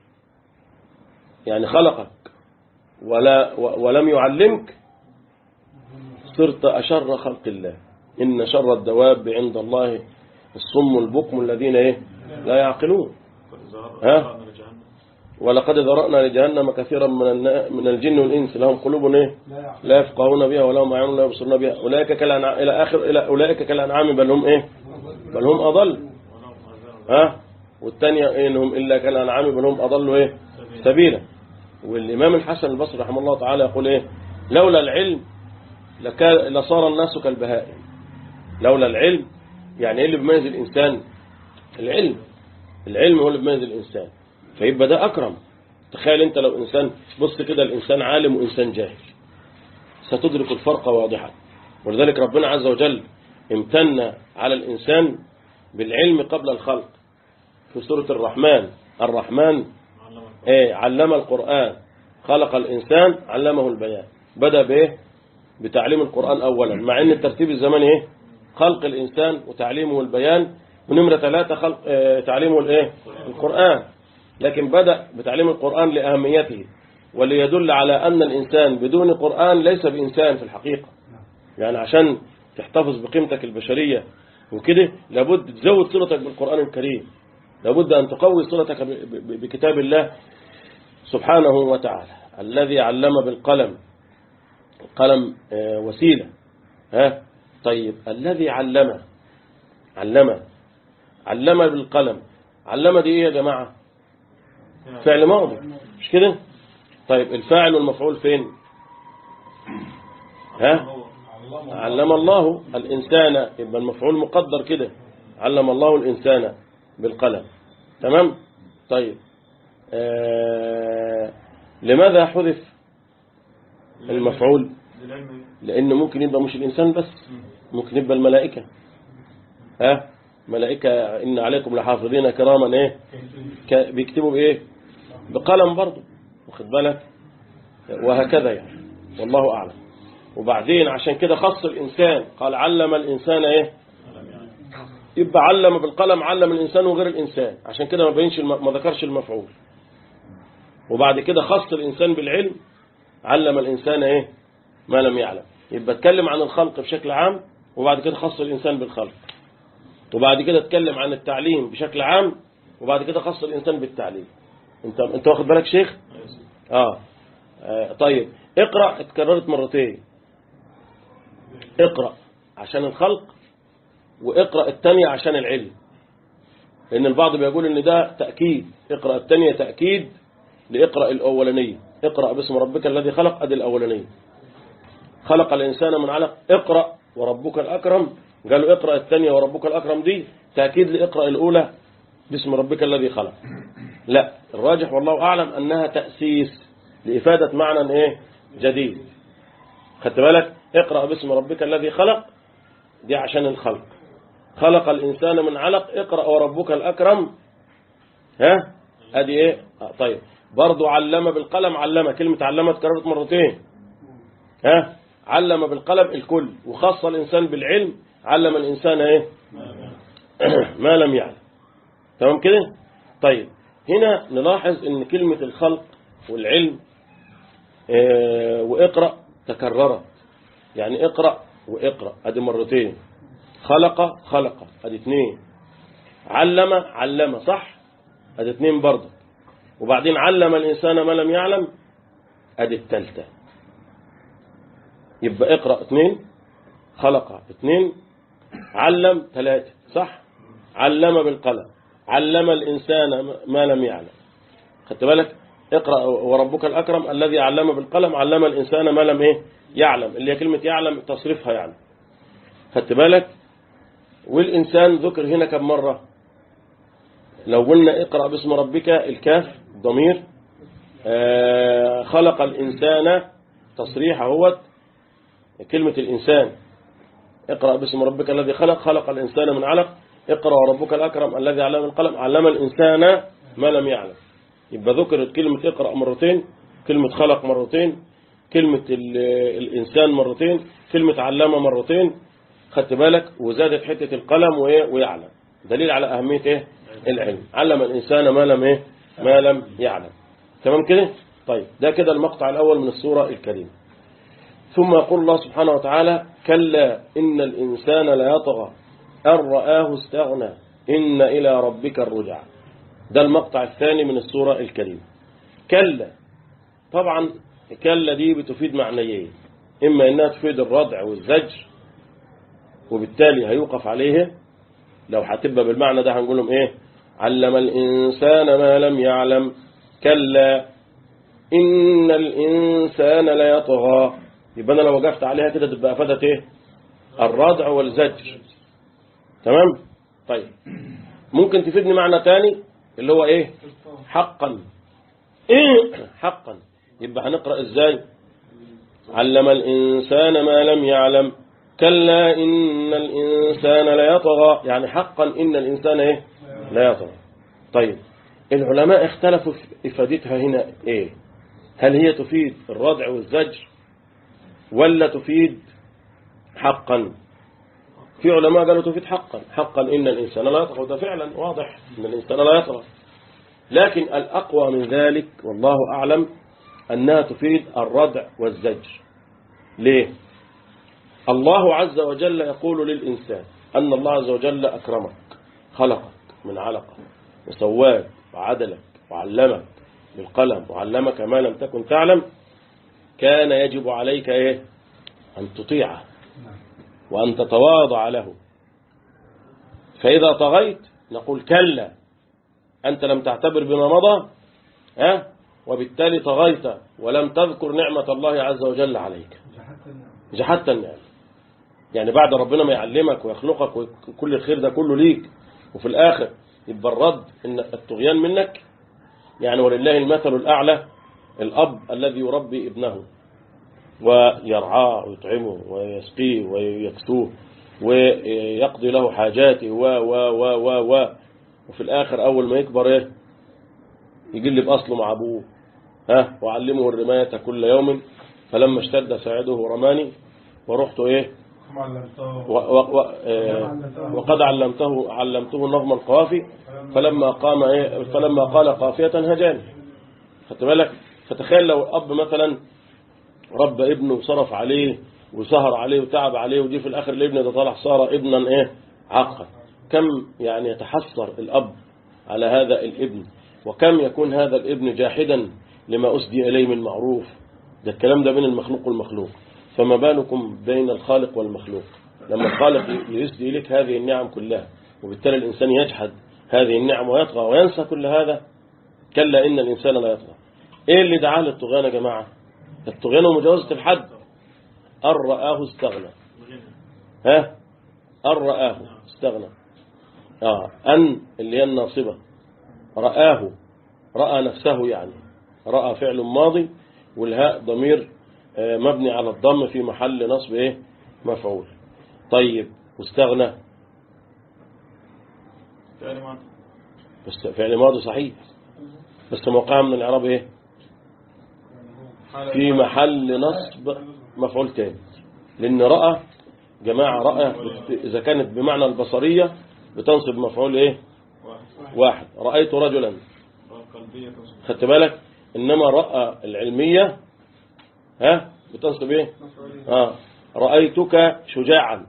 يعني خلقك ولا ولم يعلمك صرت أشر خلق الله إن شر الدواب عند الله الصم البكم الذين إيه لا يعقلون قد ظهر ها؟ ظهرنا لجهنم ولقد ذرأنا لجهنم كثيرا من النا- من الجن والإنس لهم قلوب إيه لا يعقل لا يفقهون بها ولهم أعين لا يبصرون بها أولئك كالأنعام إلى آخر إلى أولئك كالأنعام بل هم إيه بل هم أضل ولهم عذاب ها والثانية إنهم إلا كالأنعام بل هم أضلوا إيه سبيل. سبيلا والإمام الحسن البصري رحمه الله تعالى يقول إيه لولا العلم لكان لصار الناس كالبهائم لولا العلم يعني إيه اللي بيميز الإنسان العلم العلم هو اللي بيميز الإنسان فيبقى ده أكرم تخيل أنت لو إنسان بص كده الإنسان عالم وإنسان جاهل ستدرك الفرق واضحا ولذلك ربنا عز وجل امتن على الإنسان بالعلم قبل الخلق في سورة الرحمن الرحمن علم القرآن. ايه علم القرآن خلق الإنسان علمه البيان بدأ بإيه بتعليم القرآن أولا مع أن الترتيب الزمني إيه خلق الإنسان وتعليمه والبيان ونمرة ثلاثة خلق آه، تعليمه الإيه القرآن لكن بدأ بتعليم القرآن لأهميته وليدل على أن الإنسان بدون قرآن ليس بإنسان في الحقيقة يعني عشان تحتفظ بقيمتك البشرية وكده لابد تزود صلتك بالقرآن الكريم لابد أن تقوي صلتك ب- ب- بكتاب الله سبحانه وتعالى الذي علم بالقلم القلم آه، وسيلة ها طيب الذي علم علم علم بالقلم علم دي ايه يا جماعة فعل ماضي مش كده طيب الفاعل والمفعول فين ها علم الله الإنسان يبقى المفعول مقدر كده علم الله الإنسان بالقلم تمام طيب آه لماذا حذف المفعول لأن ممكن يبقى مش الإنسان بس ممكن يبقى الملائكة ها ملائكة إن عليكم لحافظين كراما إيه ك- بيكتبوا بإيه بقلم برضه واخد بالك وهكذا يعني والله أعلم وبعدين عشان كده خص الإنسان قال علم الإنسان إيه يبقى علم بالقلم علم الإنسان وغير الإنسان عشان كده ما بينش الم... ما ذكرش المفعول وبعد كده خص الإنسان بالعلم علم الإنسان إيه ما لم يعلم يبقى اتكلم عن الخلق بشكل عام وبعد كده خص الإنسان بالخلق وبعد كده اتكلم عن التعليم بشكل عام وبعد كده خص الإنسان بالتعليم انت انت واخد بالك شيخ آه. آه طيب اقرأ اتكررت مرتين اقرأ عشان الخلق واقرأ الثانية عشان العلم لأن البعض بيقول إن ده تأكيد اقرأ الثانية تأكيد لإقرأ الأولانية اقرأ باسم ربك الذي خلق أدي الأولانية خلق الإنسان من علق اقرأ وربك الأكرم قالوا اقرأ الثانية وربك الأكرم دي تأكيد لإقرأ الأولى باسم ربك الذي خلق لا الراجح والله أعلم أنها تأسيس لإفادة معنى إيه جديد خدت بالك اقرأ باسم ربك الذي خلق دي عشان الخلق خلق الإنسان من علق اقرأ وربك الأكرم ها ادي ايه آه طيب برضو علم بالقلم علم كلمة علم اتكررت مرتين ها علم بالقلم الكل وخص الإنسان بالعلم علم الإنسان ايه ما لم يعلم تمام كده طيب هنا نلاحظ ان كلمة الخلق والعلم اه واقرأ تكررت يعني اقرأ واقرأ ادي مرتين خلق خلق ادي اثنين علم علم صح ادي اثنين برضه وبعدين علم الانسان ما لم يعلم ادي الثالثه يبقى اقرا اثنين خلق اثنين علم ثلاثه صح علم بالقلم علم الانسان ما لم يعلم خدت بالك اقرا وربك الاكرم الذي علم بالقلم علم الانسان ما لم ايه يعلم اللي هي كلمه يعلم تصريفها يعني خدت بالك والإنسان ذكر هنا كم مرة لو قلنا اقرأ باسم ربك الكاف ضمير آه خلق الإنسان تصريح اهوت كلمة الإنسان اقرأ باسم ربك الذي خلق خلق الإنسان من علق اقرأ وربك الأكرم الذي علم القلم علم الإنسان ما لم يعلم يبقى ذكرت كلمة اقرأ مرتين كلمة خلق مرتين كلمة الإنسان مرتين كلمة علم مرتين خدت بالك وزادت حتة القلم ويعلم دليل على أهمية إيه؟ العلم علم الإنسان ما لم إيه؟ ما لم يعلم تمام كده طيب ده كده المقطع الأول من السورة الكريمة ثم يقول الله سبحانه وتعالى كلا إن الإنسان لا يطغى أن رآه استغنى إن إلى ربك الرجع ده المقطع الثاني من السورة الكريمة كلا طبعا كلا دي بتفيد معنيين إما إنها تفيد الردع والزجر وبالتالي هيوقف عليه لو هتبقى بالمعنى ده هنقول لهم ايه علم الإنسان ما لم يعلم كلا إن الإنسان لا يطغى يبقى أنا لو وقفت عليها كده تبقى أفادت ايه الردع والزجر تمام طيب ممكن تفيدني معنى تاني اللي هو ايه حقا إيه؟ حقا يبقى هنقرأ ازاي علم الإنسان ما لم يعلم كلا إن الإنسان لا يطغى يعني حقا إن الإنسان إيه لا يطغى طيب العلماء اختلفوا في إفادتها هنا إيه هل هي تفيد الردع والزجر ولا تفيد حقا في علماء قالوا تفيد حقا حقا إن الإنسان لا يطغى وده فعلا واضح إن الإنسان لا يطغى لكن الأقوى من ذلك والله أعلم أنها تفيد الردع والزجر ليه الله عز وجل يقول للإنسان أن الله عز وجل أكرمك خلقك من علقة وسواك وعدلك وعلمك بالقلم وعلمك ما لم تكن تعلم كان يجب عليك إيه أن تطيعه وأن تتواضع له فإذا طغيت نقول كلا أنت لم تعتبر بما مضى ها وبالتالي طغيت ولم تذكر نعمة الله عز وجل عليك جحدت النعم يعني بعد ربنا ما يعلمك ويخلقك وكل الخير ده كله ليك وفي الآخر يبقى الرد إن الطغيان منك يعني ولله المثل الأعلى الأب الذي يربي ابنه ويرعاه ويطعمه ويسقيه ويكسوه ويقضي له حاجاته و و و و و وفي الآخر أول ما يكبر إيه يقلب أصله مع أبوه ها وعلمه الرماية كل يوم فلما اشتد ساعده رماني ورحت إيه و و و آه وقد علمته علمته نظم القوافي فلما قام إيه فلما قال قافية هجاني خدت بالك فتخيل لو الأب مثلا ربى ابنه وصرف عليه وسهر عليه وتعب عليه ودي في الآخر الابن ده طلع صار ابنا إيه عاقا كم يعني يتحسر الأب على هذا الابن وكم يكون هذا الابن جاحدا لما أسدي إليه من معروف ده الكلام ده بين المخلوق والمخلوق فما بالكم بين الخالق والمخلوق لما الخالق يسدي إليك هذه النعم كلها وبالتالي الإنسان يجحد هذه النعم ويطغى وينسى كل هذا كلا إن الإنسان لا يطغى إيه اللي دعاه للطغيان يا جماعة الطغيان ومجاوزة الحد أن رآه استغنى ها أن رآه استغنى آه أن اللي هي الناصبة رآه رأى نفسه يعني رأى فعل ماضي والهاء ضمير مبني على الضم في محل نصب ايه مفعول طيب واستغنى بس فعل ماضي صحيح بس موقعها من الإعراب ايه في محل نصب مفعول تاني لأن رأى جماعة رأى إذا كانت بمعنى البصرية بتنصب مفعول ايه واحد رأيت رجلا خدت بالك إنما رأى العلمية ها بتنصب ايه آه. رأيتك شجاعا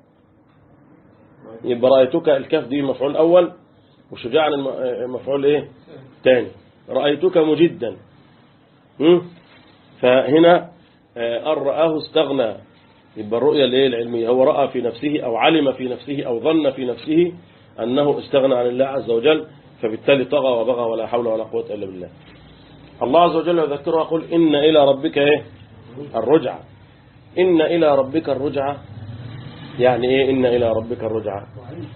يبقى رأيتك الكاف دي مفعول أول وشجاعا المفعول ايه تاني رأيتك مجدا م? فهنا أن رآه استغنى يبقى الرؤية الايه العلمية هو رأى في نفسه أو علم في نفسه أو ظن في نفسه أنه استغنى عن الله عز وجل فبالتالي طغى وبغى ولا حول ولا قوة إلا بالله الله عز وجل يذكره ويقول إن إلى ربك إيه الرجعة إن إلى ربك الرجعة يعني إيه إن إلى ربك الرجعة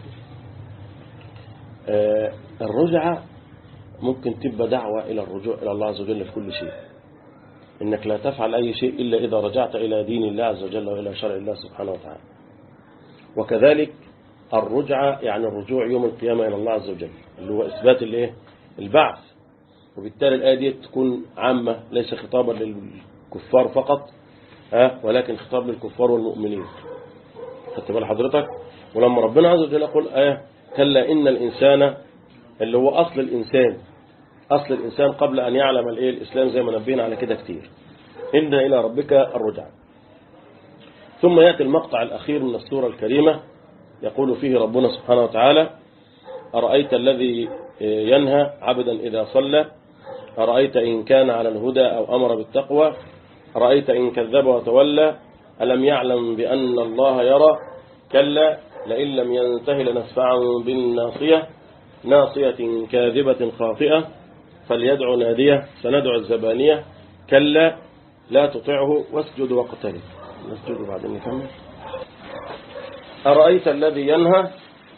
آه الرجعة ممكن تبقى دعوة إلى الرجوع إلى الله عز وجل في كل شيء إنك لا تفعل أي شيء إلا إذا رجعت إلى دين الله عز وجل وإلى شرع الله سبحانه وتعالى وكذلك الرجعة يعني الرجوع يوم القيامة إلى الله عز وجل اللي هو إثبات الإيه البعث وبالتالي الآية دي تكون عامة ليس خطابا للكفار فقط ها ولكن خطاب للكفار والمؤمنين خدت بال حضرتك ولما ربنا عز وجل يقول آية كلا إن الإنسان اللي هو أصل الإنسان أصل الإنسان قبل أن يعلم الإيه الإسلام زي ما نبينا على كده كتير إن إلى ربك الرجع ثم يأتي المقطع الأخير من السورة الكريمة يقول فيه ربنا سبحانه وتعالى أرأيت الذي ينهى عبدا إذا صلى أرأيت إن كان على الهدى أو أمر بالتقوى أرأيت إن كذب وتولى ألم يعلم بأن الله يرى كلا لئن لم ينته لنسفعا بالناصية ناصية كاذبة خاطئة فليدعو نادية سندعو الزبانية كلا لا تطعه واسجد واقترب نسجد بعدين نكمل أرأيت الذي ينهى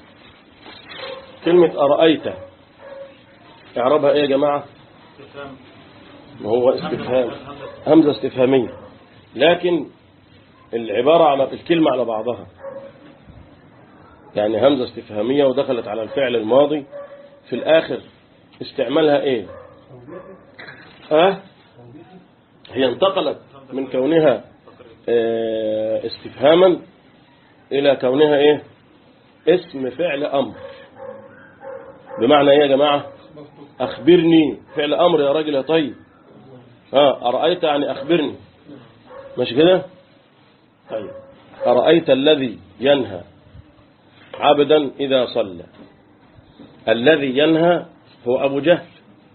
كلمة أرأيت اعربها ايه يا جماعة ما هو استفهام همزة استفهامية لكن العبارة على الكلمة على بعضها يعني همزة استفهامية ودخلت على الفعل الماضي في الآخر استعمالها ايه أه؟ هي انتقلت من كونها آه، استفهاما إلى كونها إيه اسم فعل أمر بمعنى إيه يا جماعة أخبرني فعل أمر يا راجل يا طيب ها أرأيت يعني أخبرني ماشي كده طيب أرأيت الذي ينهى عبدا إذا صلى الذي ينهى هو أبو جهل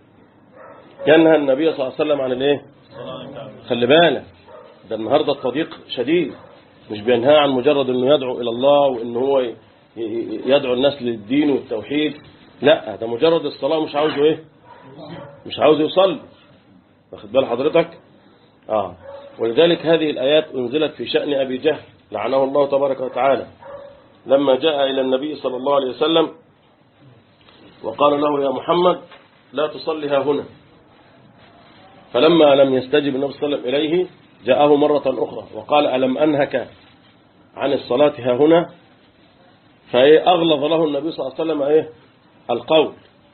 ينهى النبي صلى الله عليه وسلم عن الايه خلي بالك ده النهارده التضييق شديد مش بينهى عن مجرد انه يدعو الى الله وان هو ي- ي- يدعو الناس للدين والتوحيد لا ده مجرد الصلاة مش عاوزه ايه مش عاوز يصلي واخد بال حضرتك اه ولذلك هذه الآيات أنزلت في شأن أبي جهل لعنه الله تبارك وتعالى لما جاء إلى النبي صلى الله عليه وسلم وقال له يا محمد لا تصلي ها هنا فلما لم يستجب النبي صلى الله عليه وسلم إليه جاءه مرة أخرى وقال ألم أنهك عن الصلاة ها هنا فإيه أغلظ له النبي صلى الله عليه وسلم إيه القول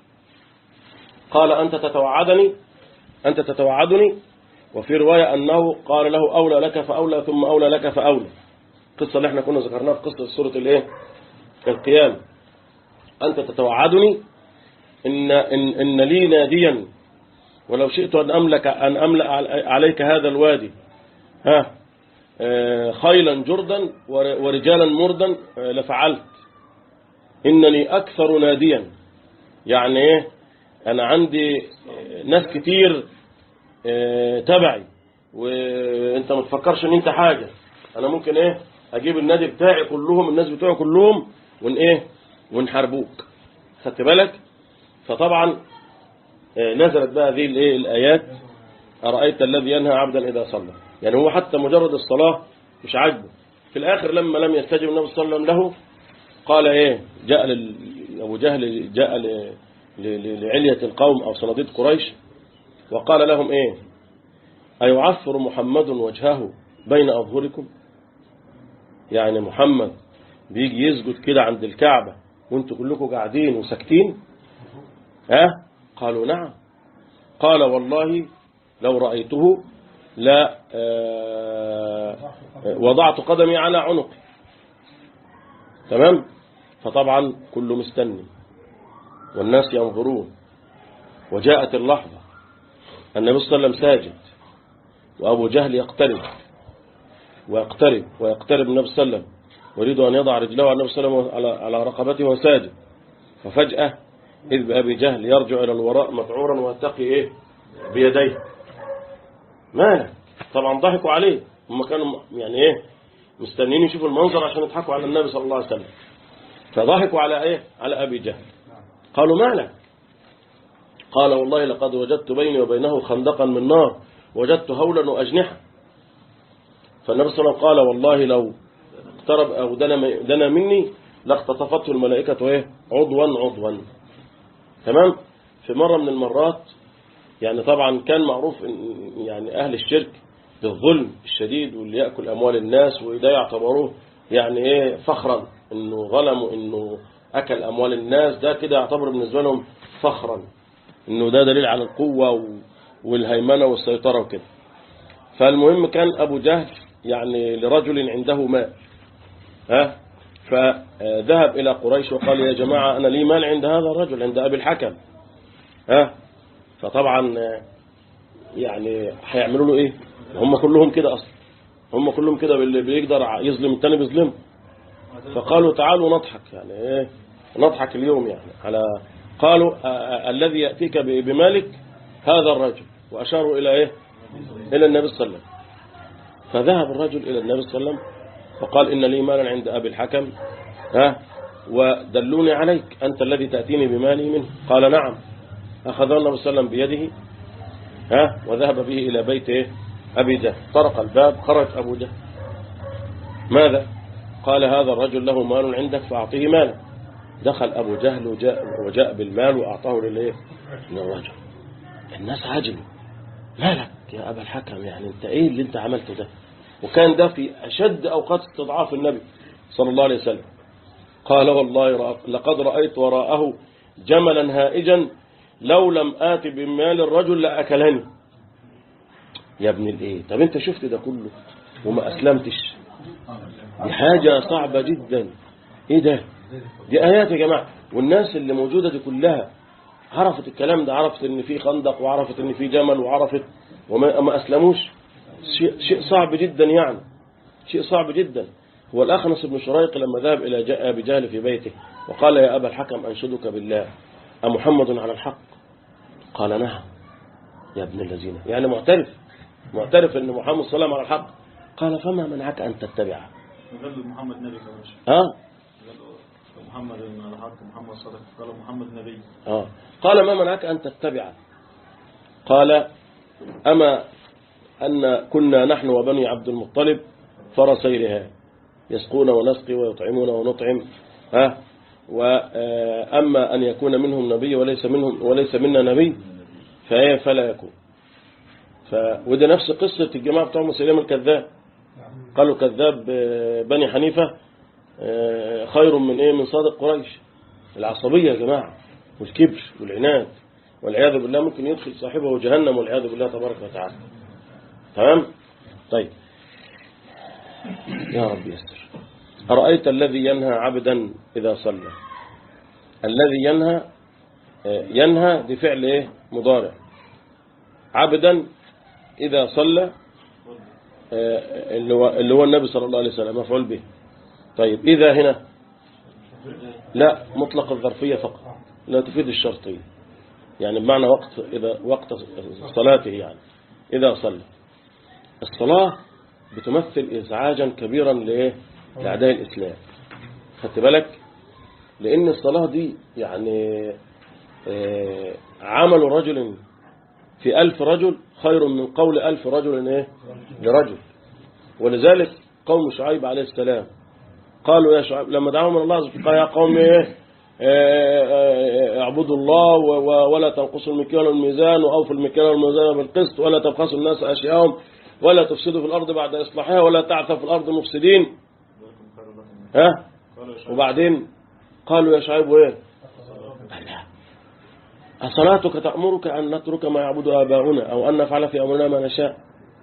قال أنت تتوعدني أنت تتوعدني وفي رواية أنه قال له أولى لك فأولى ثم أولى لك فأولى القصة اللي احنا كنا ذكرناها في قصة سورة الايه القيامة أنت تتوعدني إن, إن, إن لي ناديا ولو شئت أن أملك أن أملأ عليك هذا الوادي ها آه، خيلا جردا ور- ورجالا مردا آه، لفعلت إنني أكثر ناديا يعني إيه أنا عندي آه، ناس كتير آه، تبعي وانت ما تفكرش ان انت حاجة انا ممكن ايه اجيب النادي بتاعي كلهم الناس بتوعي كلهم ون ايه ونحاربوك خدت بالك فطبعا آه، نزلت بقى هذه الايه الايات ارايت الذي ينهى عبدا اذا صلى يعني هو حتى مجرد الصلاه مش عاجبه في الاخر لما لم يستجب النبي صلى الله عليه وسلم له قال ايه جاء لل- ابو جهل جاء ل- ل- لعليه القوم او صناديد قريش وقال لهم ايه أيعفر محمد وجهه بين أظهركم يعني محمد بيجي يسجد كده عند الكعبة وانتوا كلكم قاعدين وساكتين ها قالوا نعم قال والله لو رأيته لا آه، وضعت قدمي على عنقي تمام فطبعا كله مستني والناس ينظرون وجاءت اللحظة النبي صلى الله عليه وسلم ساجد وأبو جهل يقترب ويقترب ويقترب النبي صلى الله عليه وسلم يريد أن يضع رجله على النبي صلى الله عليه وسلم على على رقبته وهو ساجد ففجأة إذ بأبي جهل يرجع إلى الوراء مذعورا ويتقي إيه بيديه مالك طبعا ضحكوا عليه هم كانوا يعني إيه مستنيين يشوفوا المنظر عشان يضحكوا على النبي صلى الله عليه وسلم فضحكوا على إيه على أبي جهل قالوا مالك قال والله لقد وجدت بيني وبينه خندقا من نار وجدت هولا وأجنحة فالنبي صلى الله عليه وسلم قال والله لو اقترب أو دنا دنا مني لاختطفته الملائكة ايه عضوا عضوا تمام في مرة من المرات يعني طبعا كان معروف إن يعني أهل الشرك بالظلم الشديد واللي يأكل أموال الناس وده يعتبروه يعني ايه فخرا انه ظلموا انه أكل أموال الناس ده كده يعتبر بالنسبة لهم فخرا انه ده دليل على القوة و- والهيمنة والسيطرة وكده فالمهم كان أبو جهل يعني لرجل عنده مال ها فذهب إلى قريش وقال يا جماعة أنا لي مال عند هذا الرجل عند أبي الحكم ها فطبعا يعني هيعملوا له إيه هم كلهم كده أصلا هم كلهم كده اللي بيقدر يظلم التاني بيظلمه فقالوا تعالوا نضحك يعني إيه نضحك اليوم يعني على قالوا آه، آه، الذي يأتيك ب- بمالك هذا الرجل وأشاروا إلى إيه إلى النبي صلى الله عليه وسلم فذهب الرجل إلى النبي صلى الله عليه وسلم وقال إن لي مالا عند أبي الحكم ها ودلوني عليك أنت الذي تأتيني بمالي منه قال نعم أخذ النبي صلى الله عليه وسلم بيده ها وذهب به إلى بيت إيه؟ أبي جهل طرق الباب خرج أبو جهل ماذا قال هذا الرجل له مال عندك فأعطيه مالا دخل أبو جهل وجاء, وجاء بالمال وأعطاه للإيه للرجل الناس عجبوا مالك يا أبا الحكم يعني أنت إيه اللي أنت عملته ده وكان ده في أشد أوقات استضعاف النبي صلى الله عليه وسلم قال والله رأ- لقد رأيت وراءه جملا هائجا لو لم آت بمال الرجل لأكلني يا ابن الايه طب انت شفت ده كله وما أسلمتش دي حاجة صعبة جدا ايه ده دي آيات يا جماعة والناس اللي موجودة دي كلها عرفت الكلام ده عرفت ان في خندق وعرفت ان في جمل وعرفت وما ما أسلموش شيء, شيء صعب جدا يعني شيء صعب جدا هو الأخنس بن شريق لما ذهب إلى جاء أبي جهل في بيته وقال يا أبا الحكم أنشدك بالله أمحمد على الحق قال نعم يا ابن الذين يعني معترف معترف أن محمد صلى الله عليه وسلم على الحق قال فما منعك أن تتبعه قال محمد نبي كمان ها قال محمد على حق محمد صدق قال محمد نبي آه. قال ما منعك أن تتبعه قال أما أن كنا نحن وبني عبد المطلب فرسي رهان يسقون ونسقي ويطعمون ونطعم ها وأما أن يكون منهم نبي وليس منهم وليس منا نبي فإيه فلا يكون ف... وده نفس قصة الجماعة بتوع مسلم الكذاب قالوا كذاب آه، بني حنيفة آه، خير من ايه من صادق قريش العصبية يا جماعة والكبر والعناد والعياذ بالله ممكن يدخل صاحبه جهنم والعياذ بالله تبارك وتعالى تمام طيب يا رب يسر أرأيت الذي ينهى عبدا إذا صلى الذي ينهى آه، ينهى دي فعل ايه مضارع عبدا إذا صلى آه، اللي هو اللي هو النبي صلى الله عليه وسلم مفعول به طيب إذا هنا لا مطلق الظرفية فقط لا تفيد الشرطية يعني بمعنى وقت إذا وقت صلاته يعني إذا صلى الصلاة بتمثل إزعاجا كبيرا لإيه؟ لأعداء الإسلام خدت بالك لأن الصلاة دي يعني آه، عمل رجل في ألف رجل خير من قول ألف رجل إيه؟ لرجل ولذلك قوم شعيب عليه السلام قالوا يا شعيب لما دعوهم من الله عز وجل قال يا قوم ايه آه، آه، اعبدوا الله و- و- ولا تنقصوا المكيال والميزان وأوفوا المكيال والميزان بالقسط ولا تبخسوا الناس أشياءهم ولا تفسدوا في الأرض بعد إصلاحها ولا تعثوا في الأرض مفسدين ها وبعدين قالوا يا شعيب ايه قال لا أصلاتك تأمرك أن نترك ما يعبد آباؤنا أو أن نفعل في أمرنا ما نشاء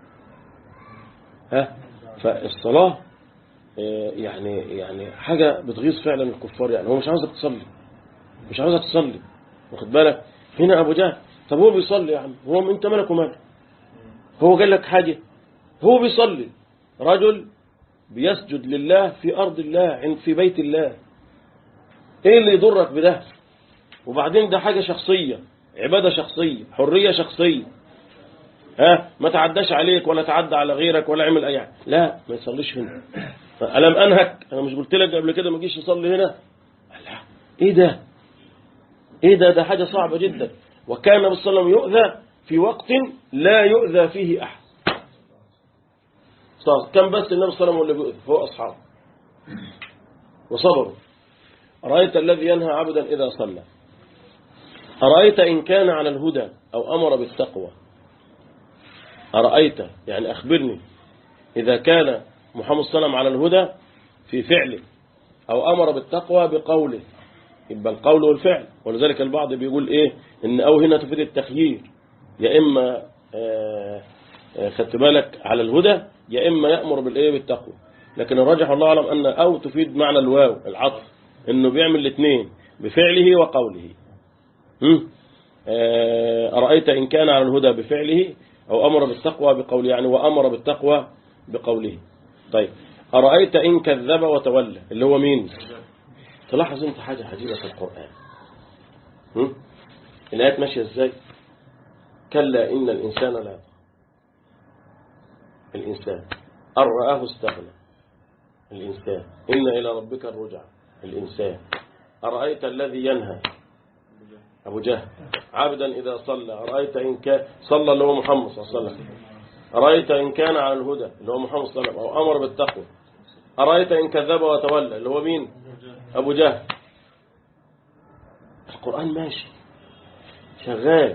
ها فالصلاة آه، يعني يعني حاجة بتغيظ فعلا الكفار يعني هو مش عاوزك تصلي مش عاوزك تصلي واخد بالك هنا أبو جهل طب هو بيصلي يا عم هو أنت مالك ومالك هو قال لك حاجة هو بيصلي رجل بيسجد لله في أرض الله عند في بيت الله ايه اللي يضرك بده وبعدين ده حاجة شخصية عبادة شخصية حرية شخصية ها ما تعداش عليك ولا تعدى على غيرك ولا عمل اي حاجة لا ما يصليش هنا ألم أنهك أنا مش قلت لك قبل كده ما تجيش تصلي هنا لا إيه ده إيه ده ده حاجة صعبة جدا وكان النبي صلى الله عليه وسلم يؤذى في وقت لا يؤذى فيه أحد صار كان بس النبي صلى الله عليه وسلم اللي بيؤذى هو أصحابه وصبروا أرأيت الذي ينهى عبدا إذا صلى أرأيت إن كان على الهدى أو أمر بالتقوى أرأيت يعني أخبرني إذا كان محمد صلى الله عليه وسلم على الهدى في فعله أو أمر بالتقوى بقوله يبقى القول والفعل ولذلك البعض بيقول إيه إن أو هنا تفيد التخيير يا إما آه، آه، خدت بالك على الهدى يا إما يأمر بالإيه بالتقوى لكن الراجح الله أعلم أن أو تفيد معنى الواو العطف إنه بيعمل الاثنين بفعله وقوله هم؟ آه، أرأيت إن كان على الهدى بفعله أو أمر بالتقوى بقوله يعني وأمر بالتقوى بقوله طيب أرأيت إن كذب وتولى اللي هو مين تلاحظ انت حاجة عجيبة في القرآن هم؟ الآيات ماشية ازاي كلا إن الإنسان لا يطغى. الإنسان أن رآه استغنى الإنسان إن إلى ربك الرجع الإنسان أرأيت الذي ينهى أبو جهل عبدا إذا صلى أرأيت إن كان صلى اللي هو محمد صلى الله عليه وسلم أرأيت إن كان على الهدى اللي هو محمد صلى الله عليه وسلم أو أمر بالتقوى أرأيت إن كذب وتولى اللي هو مين أبو جهل القرآن ماشي شغال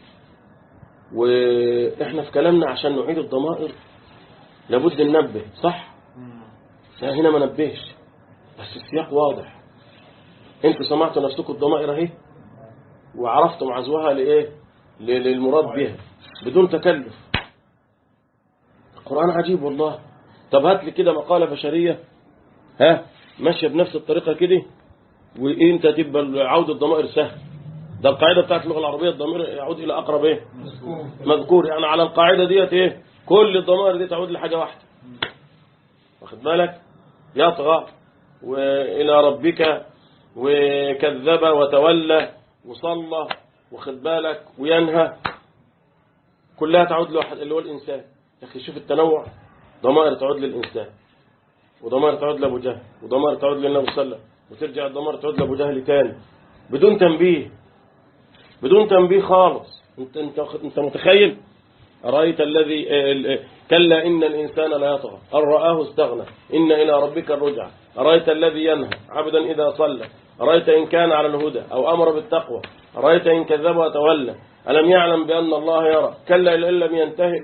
وإحنا في كلامنا عشان نعيد الضمائر لابد ننبه صح لا هنا ما نبهش بس السياق واضح انتوا سمعتوا نفسكم الضمائر اهي وعرفتم عزوها لإيه ل- للمراد بها بدون تكلف القرآن عجيب والله طب هات لي كده مقالة بشرية ها ماشية بنفس الطريقة كده وانت تبقى عود الضمائر سهل ده القاعدة بتاعت اللغة العربية الضمير يعود إلى أقرب إيه مذكور يعني على القاعدة ديت إيه كل الضمائر دي تعود لحاجة واحدة واخد بالك يطغى وإلى ربك وكذب وتولى وصلى واخد بالك وينهى كلها تعود لواحد اللي هو الإنسان يا أخي شوف التنوع ضمائر تعود للإنسان وضمائر تعود لأبو جهل وضمائر تعود للنبي صلى الله عليه وسلم وترجع الضمائر تعود لأبو جهل تاني بدون تنبيه بدون تنبيه خالص انت انت انت متخيل أرأيت الذي اه، اه، كلا إن الإنسان لا يطغى أن رآه استغنى إن إلى ربك الرجعى أرأيت الذي ينهى عبدا إذا صلى أرأيت إن كان على الهدى أو أمر بالتقوى أرأيت إن كذب وتولى ألم يعلم بأن الله يرى كلا إن لم ينتهي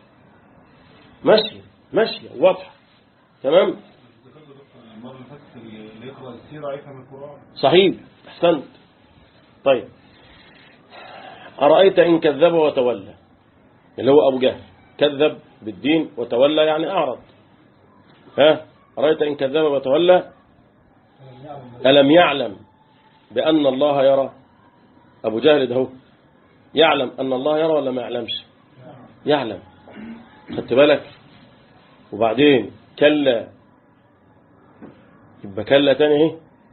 مشي مشي واضحة تمام المرة اللي فاتت اللي يقرأ السيرة يفهم القرآن صحيح أحسنت طيب أرأيت إن كذب وتولى اللي هو أبو جهل كذب بالدين وتولى يعني أعرض ها أرأيت إن كذب وتولى ألم يعلم بأن الله يرى أبو جهل ده هو يعلم أن الله يرى ولا ما يعلمش يعلم خدت بالك وبعدين كلا يبقى كلا تاني اهي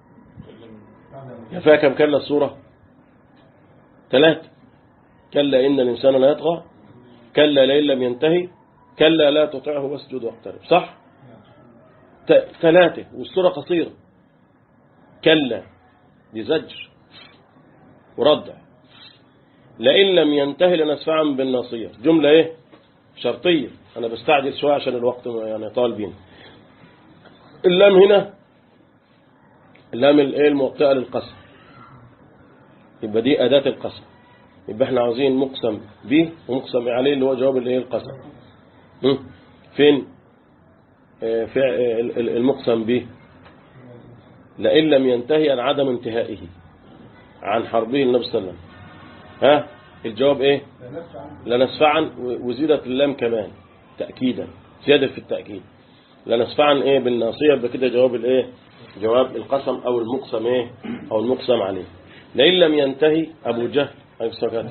فيها كم كلا الصورة ثلاثة كلا إن الإنسان لا يطغى كلا لئن لم ينتهي كلا لا تطعه واسجد واقترب صح ت- ثلاثة والصورة قصيرة كلا دي زجر وردع لئن لم ينتهي لنسفعا بالناصية جملة ايه شرطية انا بستعجل شوية عشان الوقت يعني طال بينا اللام هنا اللام الايه الموطئة للقسم يبقى دي أداة القسم يبقى احنا عاوزين مقسم به ومقسم عليه اللي هو جواب الايه القسم هم؟ فين آه، فع- آه، ال- ال- المقسم به لئن لم ينتهي عن عدم انتهائه عن حربه النبي صلى الله عليه وسلم ها الجواب ايه لنسفعا و- وزيدت اللام كمان تأكيدا زيادة في التأكيد لنسفعا ايه بالناصية يبقى كده جواب الايه جواب القسم او المقسم ايه او المقسم عليه لئن لم ينتهي ابو جهل عليه الصلاة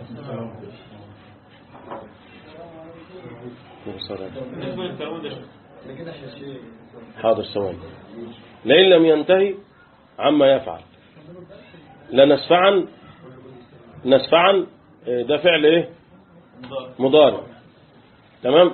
والسلام بالنسبة للتعود يا شيخ. حاضر ثواني لئن لم ينتهي عما يفعل لنسفعا نسفعا آه، ده فعل ايه مضارع. مضارع تمام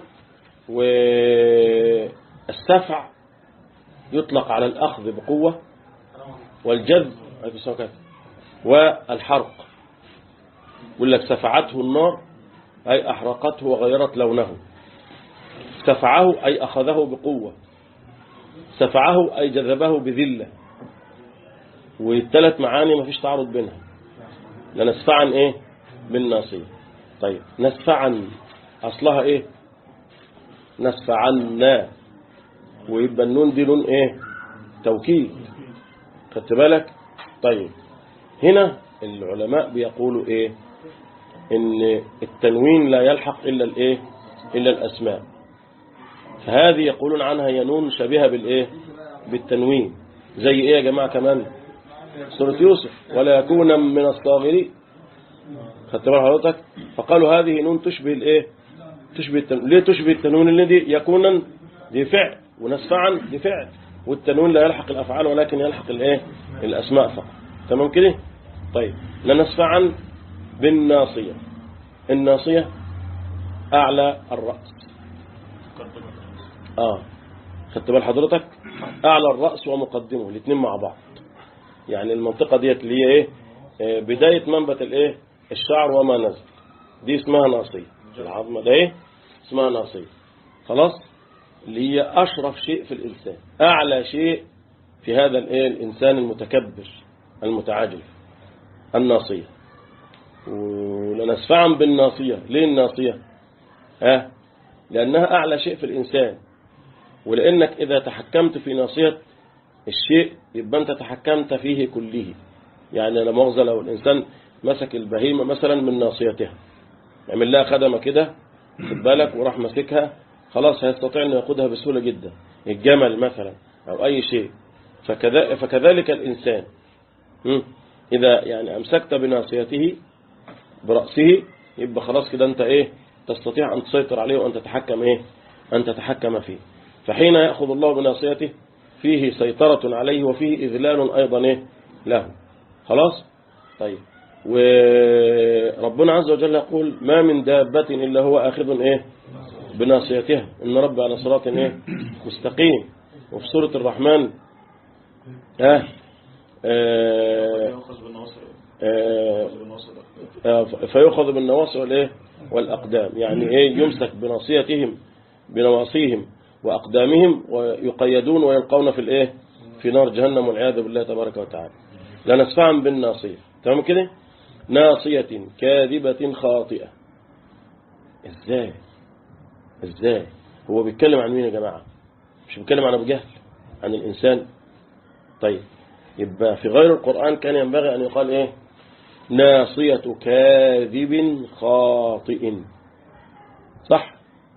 والسفع يطلق على الأخذ بقوة والجذب عليكم السلام عليكم. والحرق يقول لك سفعته النار أي أحرقته وغيرت لونه سفعه أي أخذه بقوة سفعه أي جذبه بذلة والثلاث معاني ما فيش تعارض بينها لنسفعا ايه بالناصية طيب نسفعا أصلها ايه نسفعنا ويبقى النون دي نون ايه توكيد خدت بالك طيب هنا العلماء بيقولوا ايه ان التنوين لا يلحق الا الايه الا الاسماء فهذه يقولون عنها هي نون شبيهه بالايه بالتنوين زي ايه يا جماعه كمان سوره يوسف ولا يكون من الصاغرين خدت بال حضرتك فقالوا هذه نون تشبه الايه تشبه التنوين ليه تشبه التنوين اللي دي يكونا دي فعل ونسفعا دي فعل والتنوين لا يلحق الافعال ولكن يلحق الايه الاسماء فقط تمام كده طيب لنسفعا بالناصيه الناصيه اعلى الراس اه خدت بال حضرتك اعلى الراس ومقدمه الاثنين مع بعض يعني المنطقه ديت اللي هي ايه آه، بدايه منبت الايه الشعر وما نزل دي اسمها ناصيه العظمه ده ايه اسمها ناصيه خلاص اللي هي اشرف شيء في الانسان اعلى شيء في هذا الايه الانسان المتكبر المتعاجل الناصيه ولنسفعا بالناصيه ليه الناصيه ها لانها اعلى شيء في الانسان ولانك اذا تحكمت في ناصيه الشيء يبقى انت تحكمت فيه كله يعني لا مؤاخذه لو الانسان مسك البهيمه مثلا من ناصيتها يعمل لها خدمه كده خد بالك وراح ماسكها خلاص هيستطيع أن يأخذها بسهولة جدا الجمل مثلا أو أي شيء فكذا فكذلك الإنسان م? إذا يعني أمسكت بناصيته برأسه يبقى خلاص كده أنت إيه تستطيع أن تسيطر عليه وأن تتحكم إيه أن تتحكم فيه فحين يأخذ الله بناصيته فيه سيطرة عليه وفيه إذلال أيضا إيه له خلاص طيب وربنا عز وجل يقول ما من دابة إلا هو آخذ إيه بناصيتها إن رب على صراط إيه مستقيم وفي سورة الرحمن آه آه يأخذ بالنواصر آه يأخذ بالنواصر آه، فيؤخذ بالنواصي والايه والأقدام يعني ايه يمسك بناصيتهم بنواصيهم وأقدامهم ويقيدون ويلقون في الايه في نار جهنم والعياذ بالله تبارك وتعالى لا نسفعا بالناصية تمام كده ناصية كاذبة خاطئة ازاي ازاي هو بيتكلم عن مين يا جماعة مش بيتكلم عن ابو جهل عن الإنسان طيب يبقى في غير القرآن كان ينبغي أن يقال ايه ناصية كاذب خاطئ صح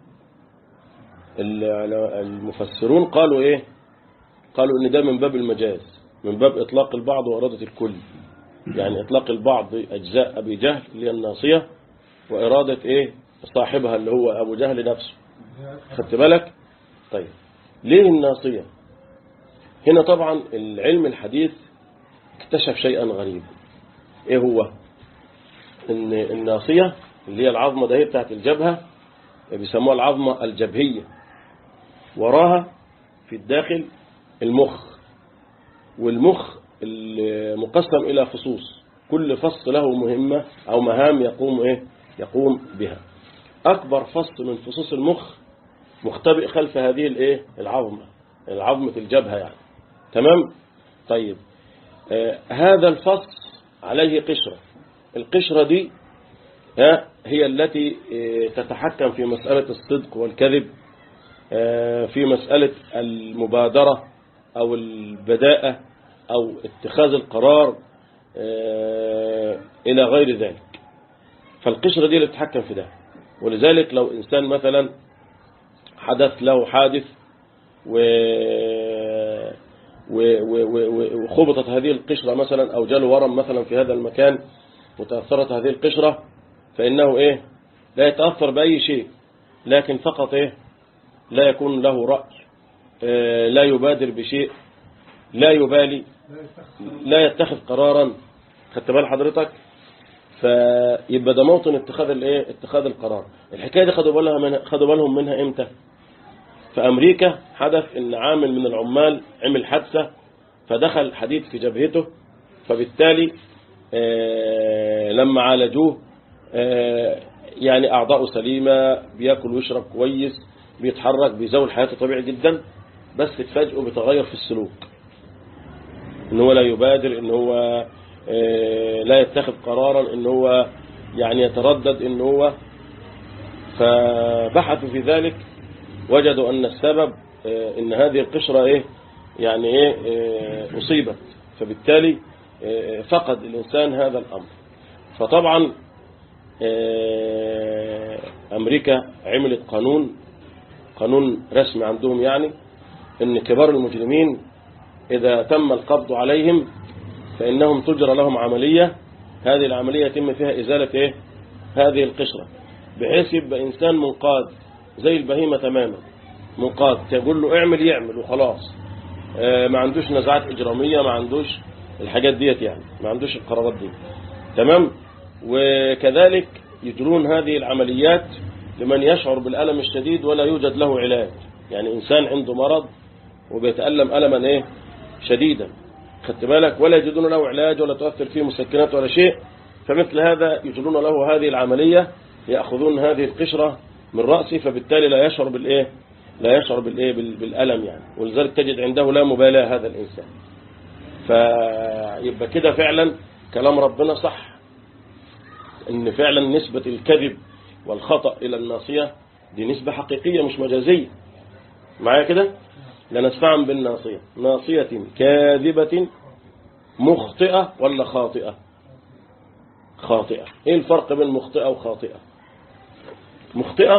المفسرون قالوا ايه قالوا ان ده من باب المجاز من باب اطلاق البعض وارادة الكل يعني اطلاق البعض اجزاء ابي جهل اللي هي الناصية وارادة ايه صاحبها اللي هو ابو جهل نفسه خدت بالك طيب ليه الناصية هنا طبعا العلم الحديث اكتشف شيئا غريبا ايه هو ان الناصية اللي هي العظمة ده هي بتاعت الجبهة بيسموها العظمة الجبهية وراها في الداخل المخ والمخ مقسم إلى فصوص كل فص له مهمة أو مهام يقوم إيه يقوم بها أكبر فص من فصوص المخ مختبئ خلف هذه الإيه العظمة العظمة الجبهة يعني تمام طيب آه هذا الفص عليه قشرة القشرة دي ها هي التي تتحكم في مسألة الصدق والكذب في مسألة المبادرة أو البداءة أو اتخاذ القرار إلى غير ذلك فالقشرة دي اللي تتحكم في ده ولذلك لو إنسان مثلا حدث له حادث و وخبطت هذه القشرة مثلا أو جاله ورم مثلا في هذا المكان وتأثرت هذه القشرة فإنه إيه لا يتأثر بأي شيء لكن فقط إيه لا يكون له رأي إيه لا يبادر بشيء لا يبالي لا يتخذ قرارا خدت بال حضرتك فيبقى ده موطن اتخاذ الايه اتخاذ القرار الحكايه دي خدوا بالها من خدوا بالهم منها امتى في امريكا حدث ان عامل من العمال عمل حادثه فدخل حديد في جبهته فبالتالي آه لما عالجوه آه يعني أعضاؤه سليمة بياكل ويشرب كويس بيتحرك بيزول حياته طبيعي جدا بس اتفاجئوا بتغير في السلوك ان هو لا يبادر ان هو آه لا يتخذ قرارا ان هو يعني يتردد ان هو فبحثوا في ذلك وجدوا ان السبب ان هذه القشرة ايه يعني ايه اصيبت فبالتالي فقد الإنسان هذا الأمر فطبعا أمريكا عملت قانون قانون رسمي عندهم يعني أن كبار المجرمين إذا تم القبض عليهم فإنهم تجرى لهم عملية هذه العملية يتم فيها إزالة إيه؟ هذه القشرة بحيث يبقى إنسان منقاد زي البهيمة تماما منقاد تقول له اعمل يعمل وخلاص ما عندوش نزاعات إجرامية ما عندوش الحاجات ديت يعني ما عندوش القرارات دي تمام وكذلك يجرون هذه العمليات لمن يشعر بالألم الشديد ولا يوجد له علاج يعني إنسان عنده مرض وبيتألم ألما إيه شديدا خدت بالك ولا يجدون له علاج ولا تؤثر فيه مسكنات ولا شيء فمثل هذا يجرون له هذه العملية يأخذون هذه القشرة من رأسه فبالتالي لا يشعر بالإيه لا يشعر بالإيه بالألم يعني ولذلك تجد عنده لا مبالاة هذا الإنسان فيبقى كده فعلا كلام ربنا صح ان فعلا نسبة الكذب والخطأ الى الناصية دي نسبة حقيقية مش مجازية معايا كده لنسفعا بالناصية ناصية كاذبة مخطئة ولا خاطئة خاطئة ايه الفرق بين مخطئة وخاطئة مخطئة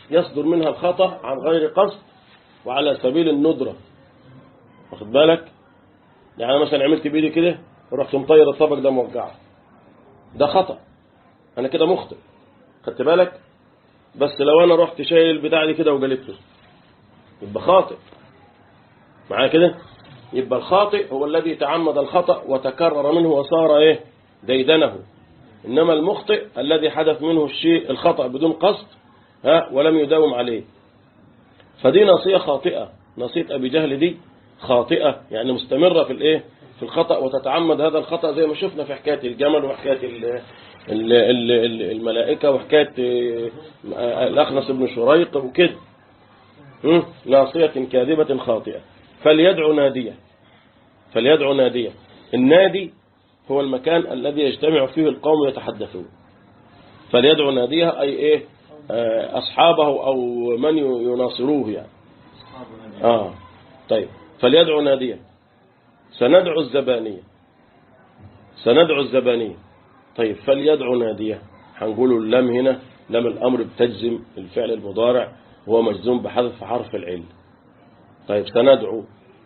يصدر منها الخطأ عن غير قصد وعلى سبيل الندرة واخد بالك يعني أنا مثلا عملت بإيدي كده ورحت مطير الطبق ده موقعه ده خطأ أنا كده مخطئ خدت بالك بس لو أنا رحت شايل البتاع دي كده وقلبته يبقى خاطئ معايا كده يبقى الخاطئ هو الذي تعمد الخطأ وتكرر منه وصار ايه ديدنه إنما المخطئ الذي حدث منه الشيء الخطأ بدون قصد ها ولم يداوم عليه فدي نصية خاطئة نصية أبي جهل دي خاطئة يعني مستمرة في الايه في الخطأ وتتعمد هذا الخطأ زي ما شفنا في حكاية الجمل وحكاية ال ال ال ال الملائكة وحكاية آه، الأخنس بن شريق وكده هم؟ ناصية كاذبة خاطئة فليدعو نادية فليدعو نادية النادي هو المكان الذي يجتمع فيه القوم يتحدثون فليدعو نادية أي إيه آه، أصحابه أو من يناصروه يعني آه طيب فليدعو نادية سندعو الزبانية سندعو الزبانية طيب فليدعو نادية هنقول اللام هنا لام الأمر بتجزم الفعل المضارع هو مجزوم بحذف حرف العلم طيب سندعو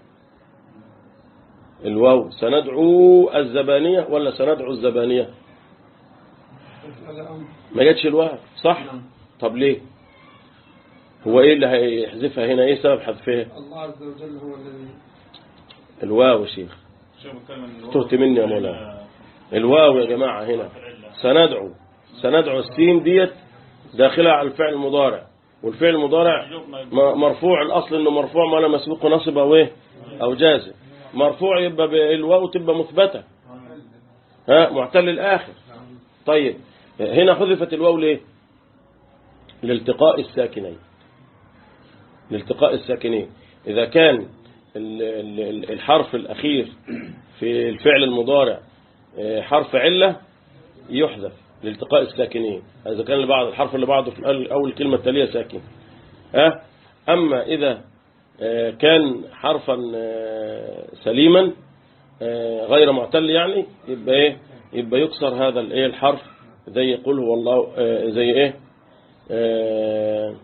الواو سندعو الزبانية ولا سندعو الزبانية هذا أمر ما جاتش الواو صح طب ليه هو ايه اللي هيحذفها هنا ايه سبب حذفها الله عز وجل هو الذي الواو يا شيخ شوف بتكلم إن هو- تهت مني يا مولانا. الواو يا جماعة هنا سندعو سندعو السين ديت داخلة على الفعل المضارع والفعل المضارع م- مرفوع الأصل إنه مرفوع ما لا مسبوق نصب أو إيه أو جازم مرفوع يبقى ب- الواو تبقى مثبتة ها معتل الآخر طيب هنا حذفت الواو ليه لالتقاء الساكنين لالتقاء الساكنين إذا كان ال- ال- ال- الحرف الأخير في الفعل المضارع آه، حرف علة يحذف لالتقاء الساكنين إذا كان بعض الحرف اللي بعده في الأول- أول كلمة التالية ساكن ها أما إذا آه، كان حرفا آه، سليما آه، غير معتل يعني يبقى إيه يبقى يكسر هذا الإيه الحرف زي يقول هو الله آه، زي إيه آه،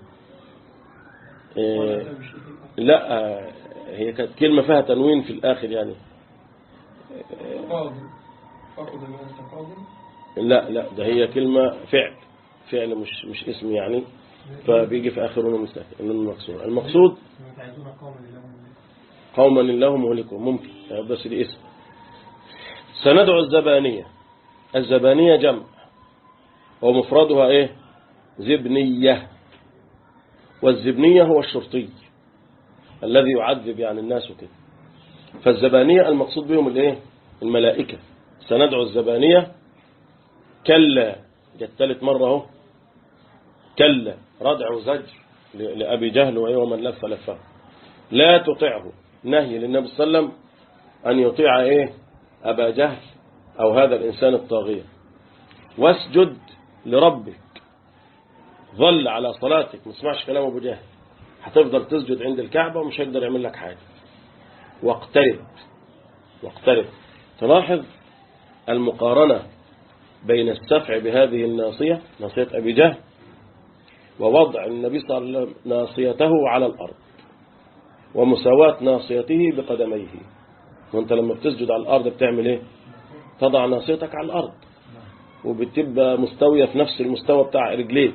آه، لا آه، هي كانت كلمة فيها تنوين في الآخر يعني قاضي فقد ما أنت قاضي لا لا ده هي كلمة فعل فعل مش مش اسم يعني فبيجي في آخره نون ساكن النون مكسورة المقصود تعيدون قوما لهم قوما الله مهلكهم ممكن بس دي اسم سندعو الزبانية الزبانية جمع ومفردها ايه زبنية والزبنية هو الشرطي الذي يعذب يعني الناس وكده فالزبانية المقصود بهم الايه الملائكة سندعو الزبانية كلا جت ثالث مرة اهو كلا ردع وزجر ل- لأبي جهل وهو من لف لفه لا تطعه نهي للنبي صلى الله عليه وسلم أن يطيع إيه أبا جهل أو هذا الإنسان الطاغية واسجد لربك ظل على صلاتك ما تسمعش كلام أبو جهل هتفضل تسجد عند الكعبة ومش هيقدر يعمل لك حاجة واقترب واقترب تلاحظ المقارنة بين السفع بهذه الناصية ناصية أبي جهل ووضع النبي صلى الله عليه وسلم ناصيته على الأرض ومساواة ناصيته بقدميه وانت لما بتسجد على الأرض بتعمل ايه تضع ناصيتك على الأرض وبتبقى مستوية في نفس المستوى بتاع رجليك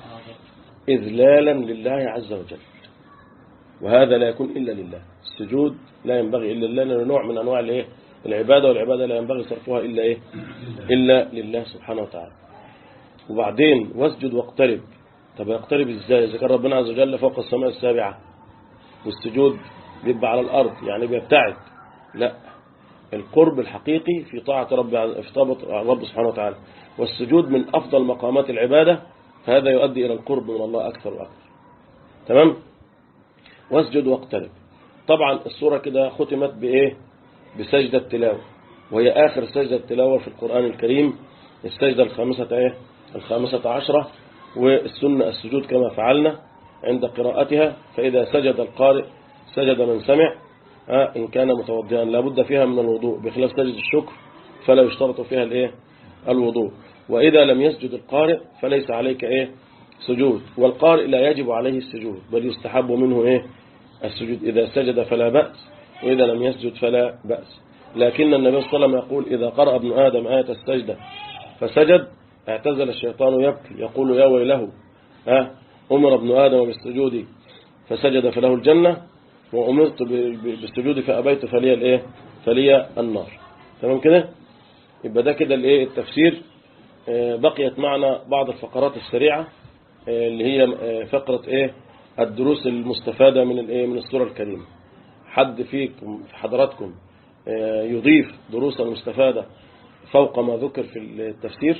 إذلالا لله عز وجل وهذا لا يكون إلا لله السجود لا ينبغي إلا لله لأنه نوع من أنواع الايه العبادة والعبادة لا ينبغي صرفها إلا إيه إلا لله سبحانه وتعالى وبعدين واسجد واقترب طب يقترب ازاي إذا كان ربنا عز وجل فوق السماء السابعة والسجود بيبقى على الأرض يعني بيبتعد لا القرب الحقيقي في طاعة رب في طاعة رب سبحانه وتعالى والسجود من أفضل مقامات العبادة فهذا يؤدي إلى القرب من الله أكثر وأكثر تمام واسجد واقترب طبعا السورة كده ختمت بإيه بسجدة تلاوة وهي آخر سجدة تلاوة في القرآن الكريم السجدة الخامسة إيه الخامسة عشرة والسنة السجود كما فعلنا عند قراءتها فإذا سجد القارئ سجد من سمع آه، إن كان متوضئا لابد فيها من الوضوء بخلاف سجد الشكر فلا يشترط فيها الإيه الوضوء وإذا لم يسجد القارئ فليس عليك إيه سجود والقارئ لا يجب عليه السجود بل يستحب منه إيه السجود إذا سجد فلا بأس وإذا لم يسجد فلا بأس لكن النبي صلى الله عليه وسلم يقول إذا قرأ ابن آدم آية السجدة فسجد اعتزل الشيطان يبكي يقول يا ويله ها أمر ابن آدم بالسجود فسجد فله الجنة وأمرت ب- ب- بالسجود فأبيت فلي الإيه فلي النار تمام كده يبقى ده كده الإيه التفسير آه، بقيت معنا بعض الفقرات السريعة آه، اللي هي آه، فقرة إيه الدروس المستفادة من الإيه من السورة الكريمة حد فيكم في حضراتكم آه، يضيف دروسا مستفادة فوق ما ذكر في التفسير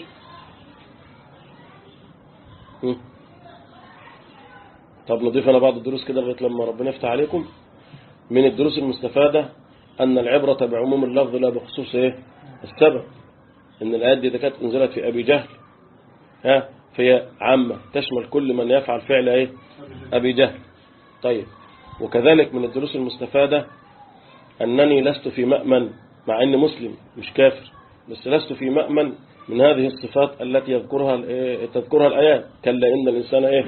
م? طب نضيف أنا بعض الدروس كده لغاية لما ربنا يفتح عليكم من الدروس المستفادة أن العبرة بعموم اللفظ لا بخصوص إيه السبب إن الآيات دي إذا كانت أنزلت في أبي جهل ها فهي عامة تشمل كل من يفعل فعل إيه أبي جهل طيب وكذلك من الدروس المستفادة أنني لست في مأمن مع أني مسلم مش كافر بس لست في مأمن من هذه الصفات التي يذكرها الإيه- تذكرها الآيات كلا إن الإنسان إيه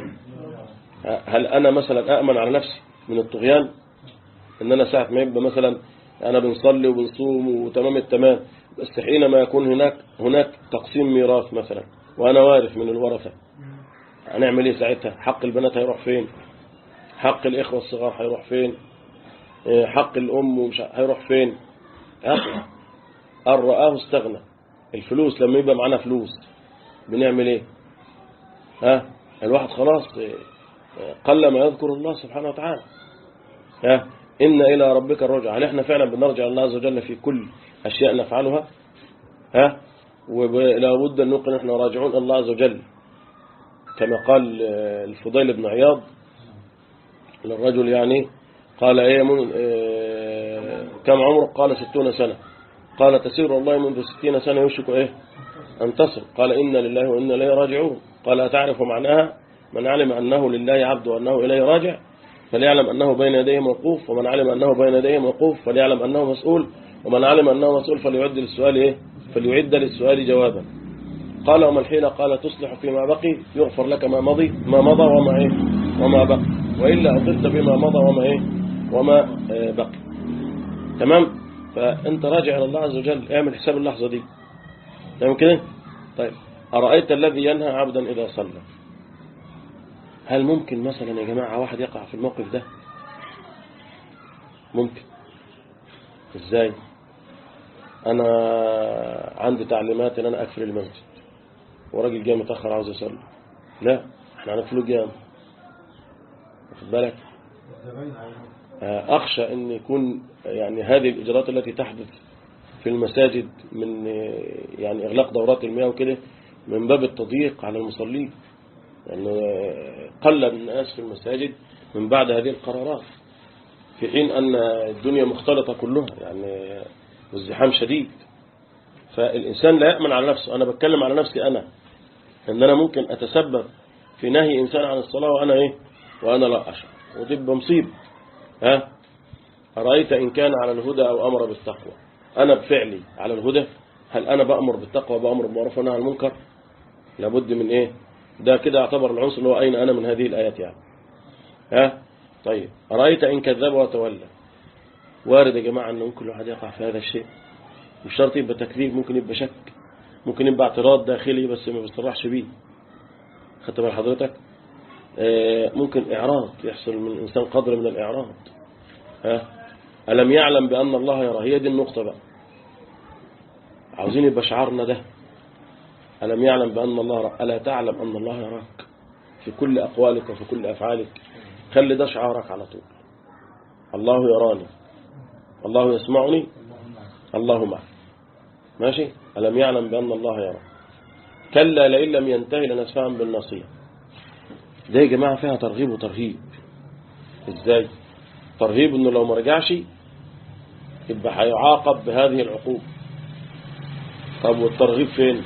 هل أنا مثلا أأمن على نفسي من الطغيان إن أنا ساعة ما يبقى مثلا أنا بنصلي وبنصوم وتمام التمام بس حينما يكون هناك هناك تقسيم ميراث مثلا وأنا وارث من الورثة هنعمل إيه ساعتها حق البنات هيروح فين حق الإخوة الصغار هيروح فين إيه، حق الأم ومش ع- هيروح فين ها؟ قال رآه استغنى الفلوس لما يبقى معانا فلوس بنعمل ايه ها الواحد خلاص إيه، قل ما يذكر الله سبحانه وتعالى ها إن إلى ربك الرجع هل احنا فعلا بنرجع الله عز وجل في كل أشياء نفعلها ها ولا بد أن نقول نحن راجعون إلى الله عز وجل كما قال آه، الفضيل بن عياض للرجل يعني قال ايه من آه، كم عمرك قال ستون سنة قال تسير الله منذ ستين سنة يوشك ايه أن تصل قال إنا لله وإنا إليه راجعون قال أتعرف معناها من علم أنه لله عبد وأنه إليه راجع فليعلم أنه بين يديه موقوف ومن علم أنه بين يديه موقوف فليعلم أنه مسؤول ومن علم أنه مسؤول فليعد للسؤال إيه فليعد للسؤال جوابا قال وما الحيلة قال تصلح فيما بقي يغفر لك ما مضي ما مضى وما إيه وما بقي وإلا أطلت بما مضى وما إيه وما آه، بقي تمام فأنت راجع إلى الله عز وجل اعمل حساب اللحظة دي تمام كده طيب أرأيت الذي ينهى عبدا إذا صلى هل ممكن مثلا يا جماعة واحد يقع في الموقف ده ممكن ازاي انا عندي تعليمات ان انا اكفر المسجد وراجل جاي متاخر عاوز يصلي لا احنا هنقفله جام واخد بالك آه، اخشى ان يكون يعني هذه الاجراءات التي تحدث في المساجد من آه، يعني اغلاق دورات المياه وكده من باب التضييق على المصلين لأنه قل الناس في المساجد من بعد هذه القرارات في حين أن الدنيا مختلطة كلها يعني والزحام شديد فالإنسان لا يأمن على نفسه أنا بتكلم على نفسي أنا أن أنا ممكن أتسبب في نهي إنسان عن الصلاة وأنا إيه وأنا لا أشعر وتبقى مصيبة ها أرأيت إن كان على الهدى أو أمر بالتقوى أنا بفعلي على الهدى هل أنا بأمر بالتقوى بأمر بالمعروف ونهى عن المنكر لابد من إيه ده كده يعتبر العنصر اللي هو أين أنا من هذه الآيات يعني ها طيب أرأيت إن كذب وتولى وارد يا جماعة أن ممكن الواحد يقع في هذا الشيء مش شرط يبقى تكذيب ممكن يبقى شك ممكن يبقى اعتراض داخلي بس ما بيصرحش بيه خدت بال حضرتك آه، ممكن إعراض يحصل من الإنسان قدر من الإعراض ها ألم يعلم بأن الله يرى هي دي النقطة بقى عاوزين يبقى شعارنا ده ألم يعلم بأن الله يرى ألا تعلم أن الله يراك في كل أقوالك وفي كل أفعالك خلي ده شعارك على طول الله يراني الله يسمعني الله معي ماشي ألم يعلم بأن الله يرى كلا لئن لم ينتهي لنسفعا بالنصية ده يا جماعة فيها ترغيب وترهيب ازاي ترهيب انه لو ما رجعش يبقى هيعاقب بهذه العقوبة طب والترغيب فين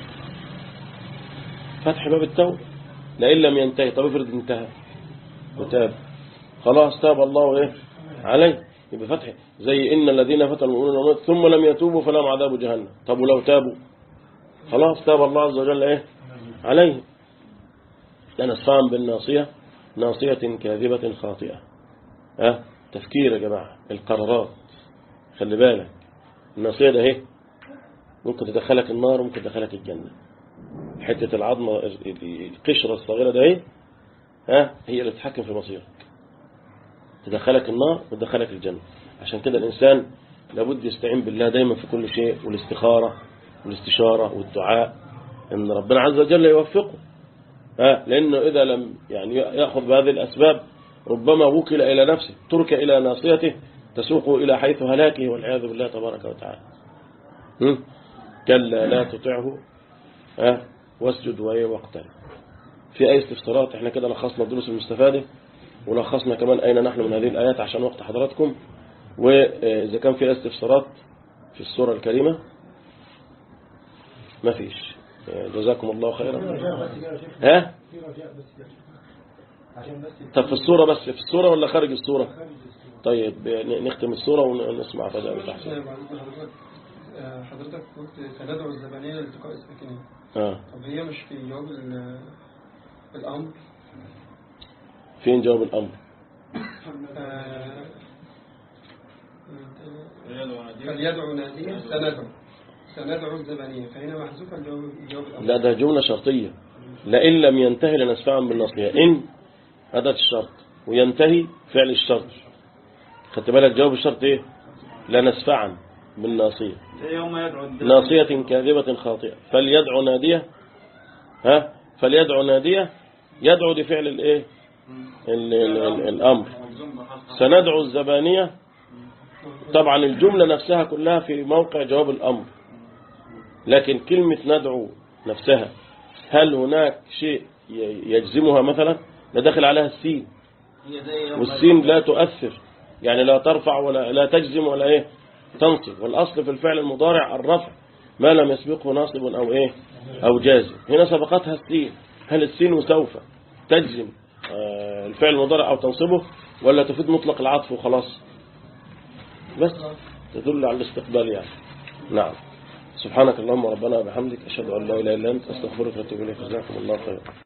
فتح باب التوبة لئن لم ينتهي طب افرض انتهى وتاب خلاص تاب الله ايه عليه يبقى فتح زي ان الذين فتنوا المؤمنين والمؤمنات ثم لم يتوبوا فلهم عذاب جهنم طب ولو تابوا خلاص تاب الله عز وجل ايه عليه لنسفعا بالناصية ناصية كاذبة خاطئة ها تفكير يا جماعة القرارات خلي بالك الناصية ده اهي ممكن تدخلك النار وممكن تدخلك الجنة حتة العظمة القشرة الصغيرة ده اهي ها هي اللي بتتحكم في مصيرك تدخلك النار وتدخلك الجنة عشان كده الإنسان لابد يستعين بالله دايما في كل شيء والاستخارة والاستشارة والدعاء ان ربنا عز وجل يوفقه ها لأنه إذا لم يعني يأخذ بهذه الأسباب ربما وكل إلى نفسه ترك إلى ناصيته تسوقه إلى حيث هلاكه والعياذ بالله تبارك وتعالى هم؟ كلا لا تطعه ها واسجد وإيه واقترب في أي استفسارات احنا كده لخصنا الدروس المستفادة ولخصنا كمان أين نحن من هذه الآيات عشان وقت حضراتكم وإذا كان في استفسارات في السورة الكريمة ما فيش جزاكم الله خيرا ها في رجاء بس كده. عشان بس طب في الصورة بس في الصورة ولا خارج الصورة خارج الصورة. طيب ن- نختم الصورة ونسمع فجأة تحسن بعد كده حضرتك آه، حضرتك قلت سندعو الزبانية لالتقاء الساكنين آه. طب هي مش في جواب ال- الأمر فين جواب الأمر آه، رياض ونادية. فليدعو نادية سندعو سندعو الزبانية فهنا محذوفة الجواب جواب الأمر لا ده جملة شرطية لئن لم ينتهي لنسفعا بالناصية إن أداة الشرط وينتهي فعل الشرط خدت بالك جواب الشرط إيه لنسفعا بالناصية زي يوم يدعو الداعي. ناصية كاذبة خاطئة فليدعو نادية ها فليدعو نادية يدعو دي فعل الايه ال- ال- ال- الامر سندعو الزبانية طبعا الجملة نفسها كلها في موقع جواب الامر لكن كلمة ندعو نفسها هل هناك شيء ي- يجزمها مثلا لا داخل عليها السين هي زي يوم والسين لا تؤثر يعني لا ترفع ولا لا تجزم ولا ايه تنصب والاصل في الفعل المضارع الرفع ما لم يسبقه ناصب او ايه او جازم هنا سبقتها السين هل السين سوف تجزم آه، الفعل المضارع او تنصبه ولا تفيد مطلق العطف وخلاص بس تدل على الاستقبال يعني نعم سبحانك اللهم ربنا وبحمدك اشهد ان لا اله الا انت استغفرك واتوب اليك جزاكم الله خيرا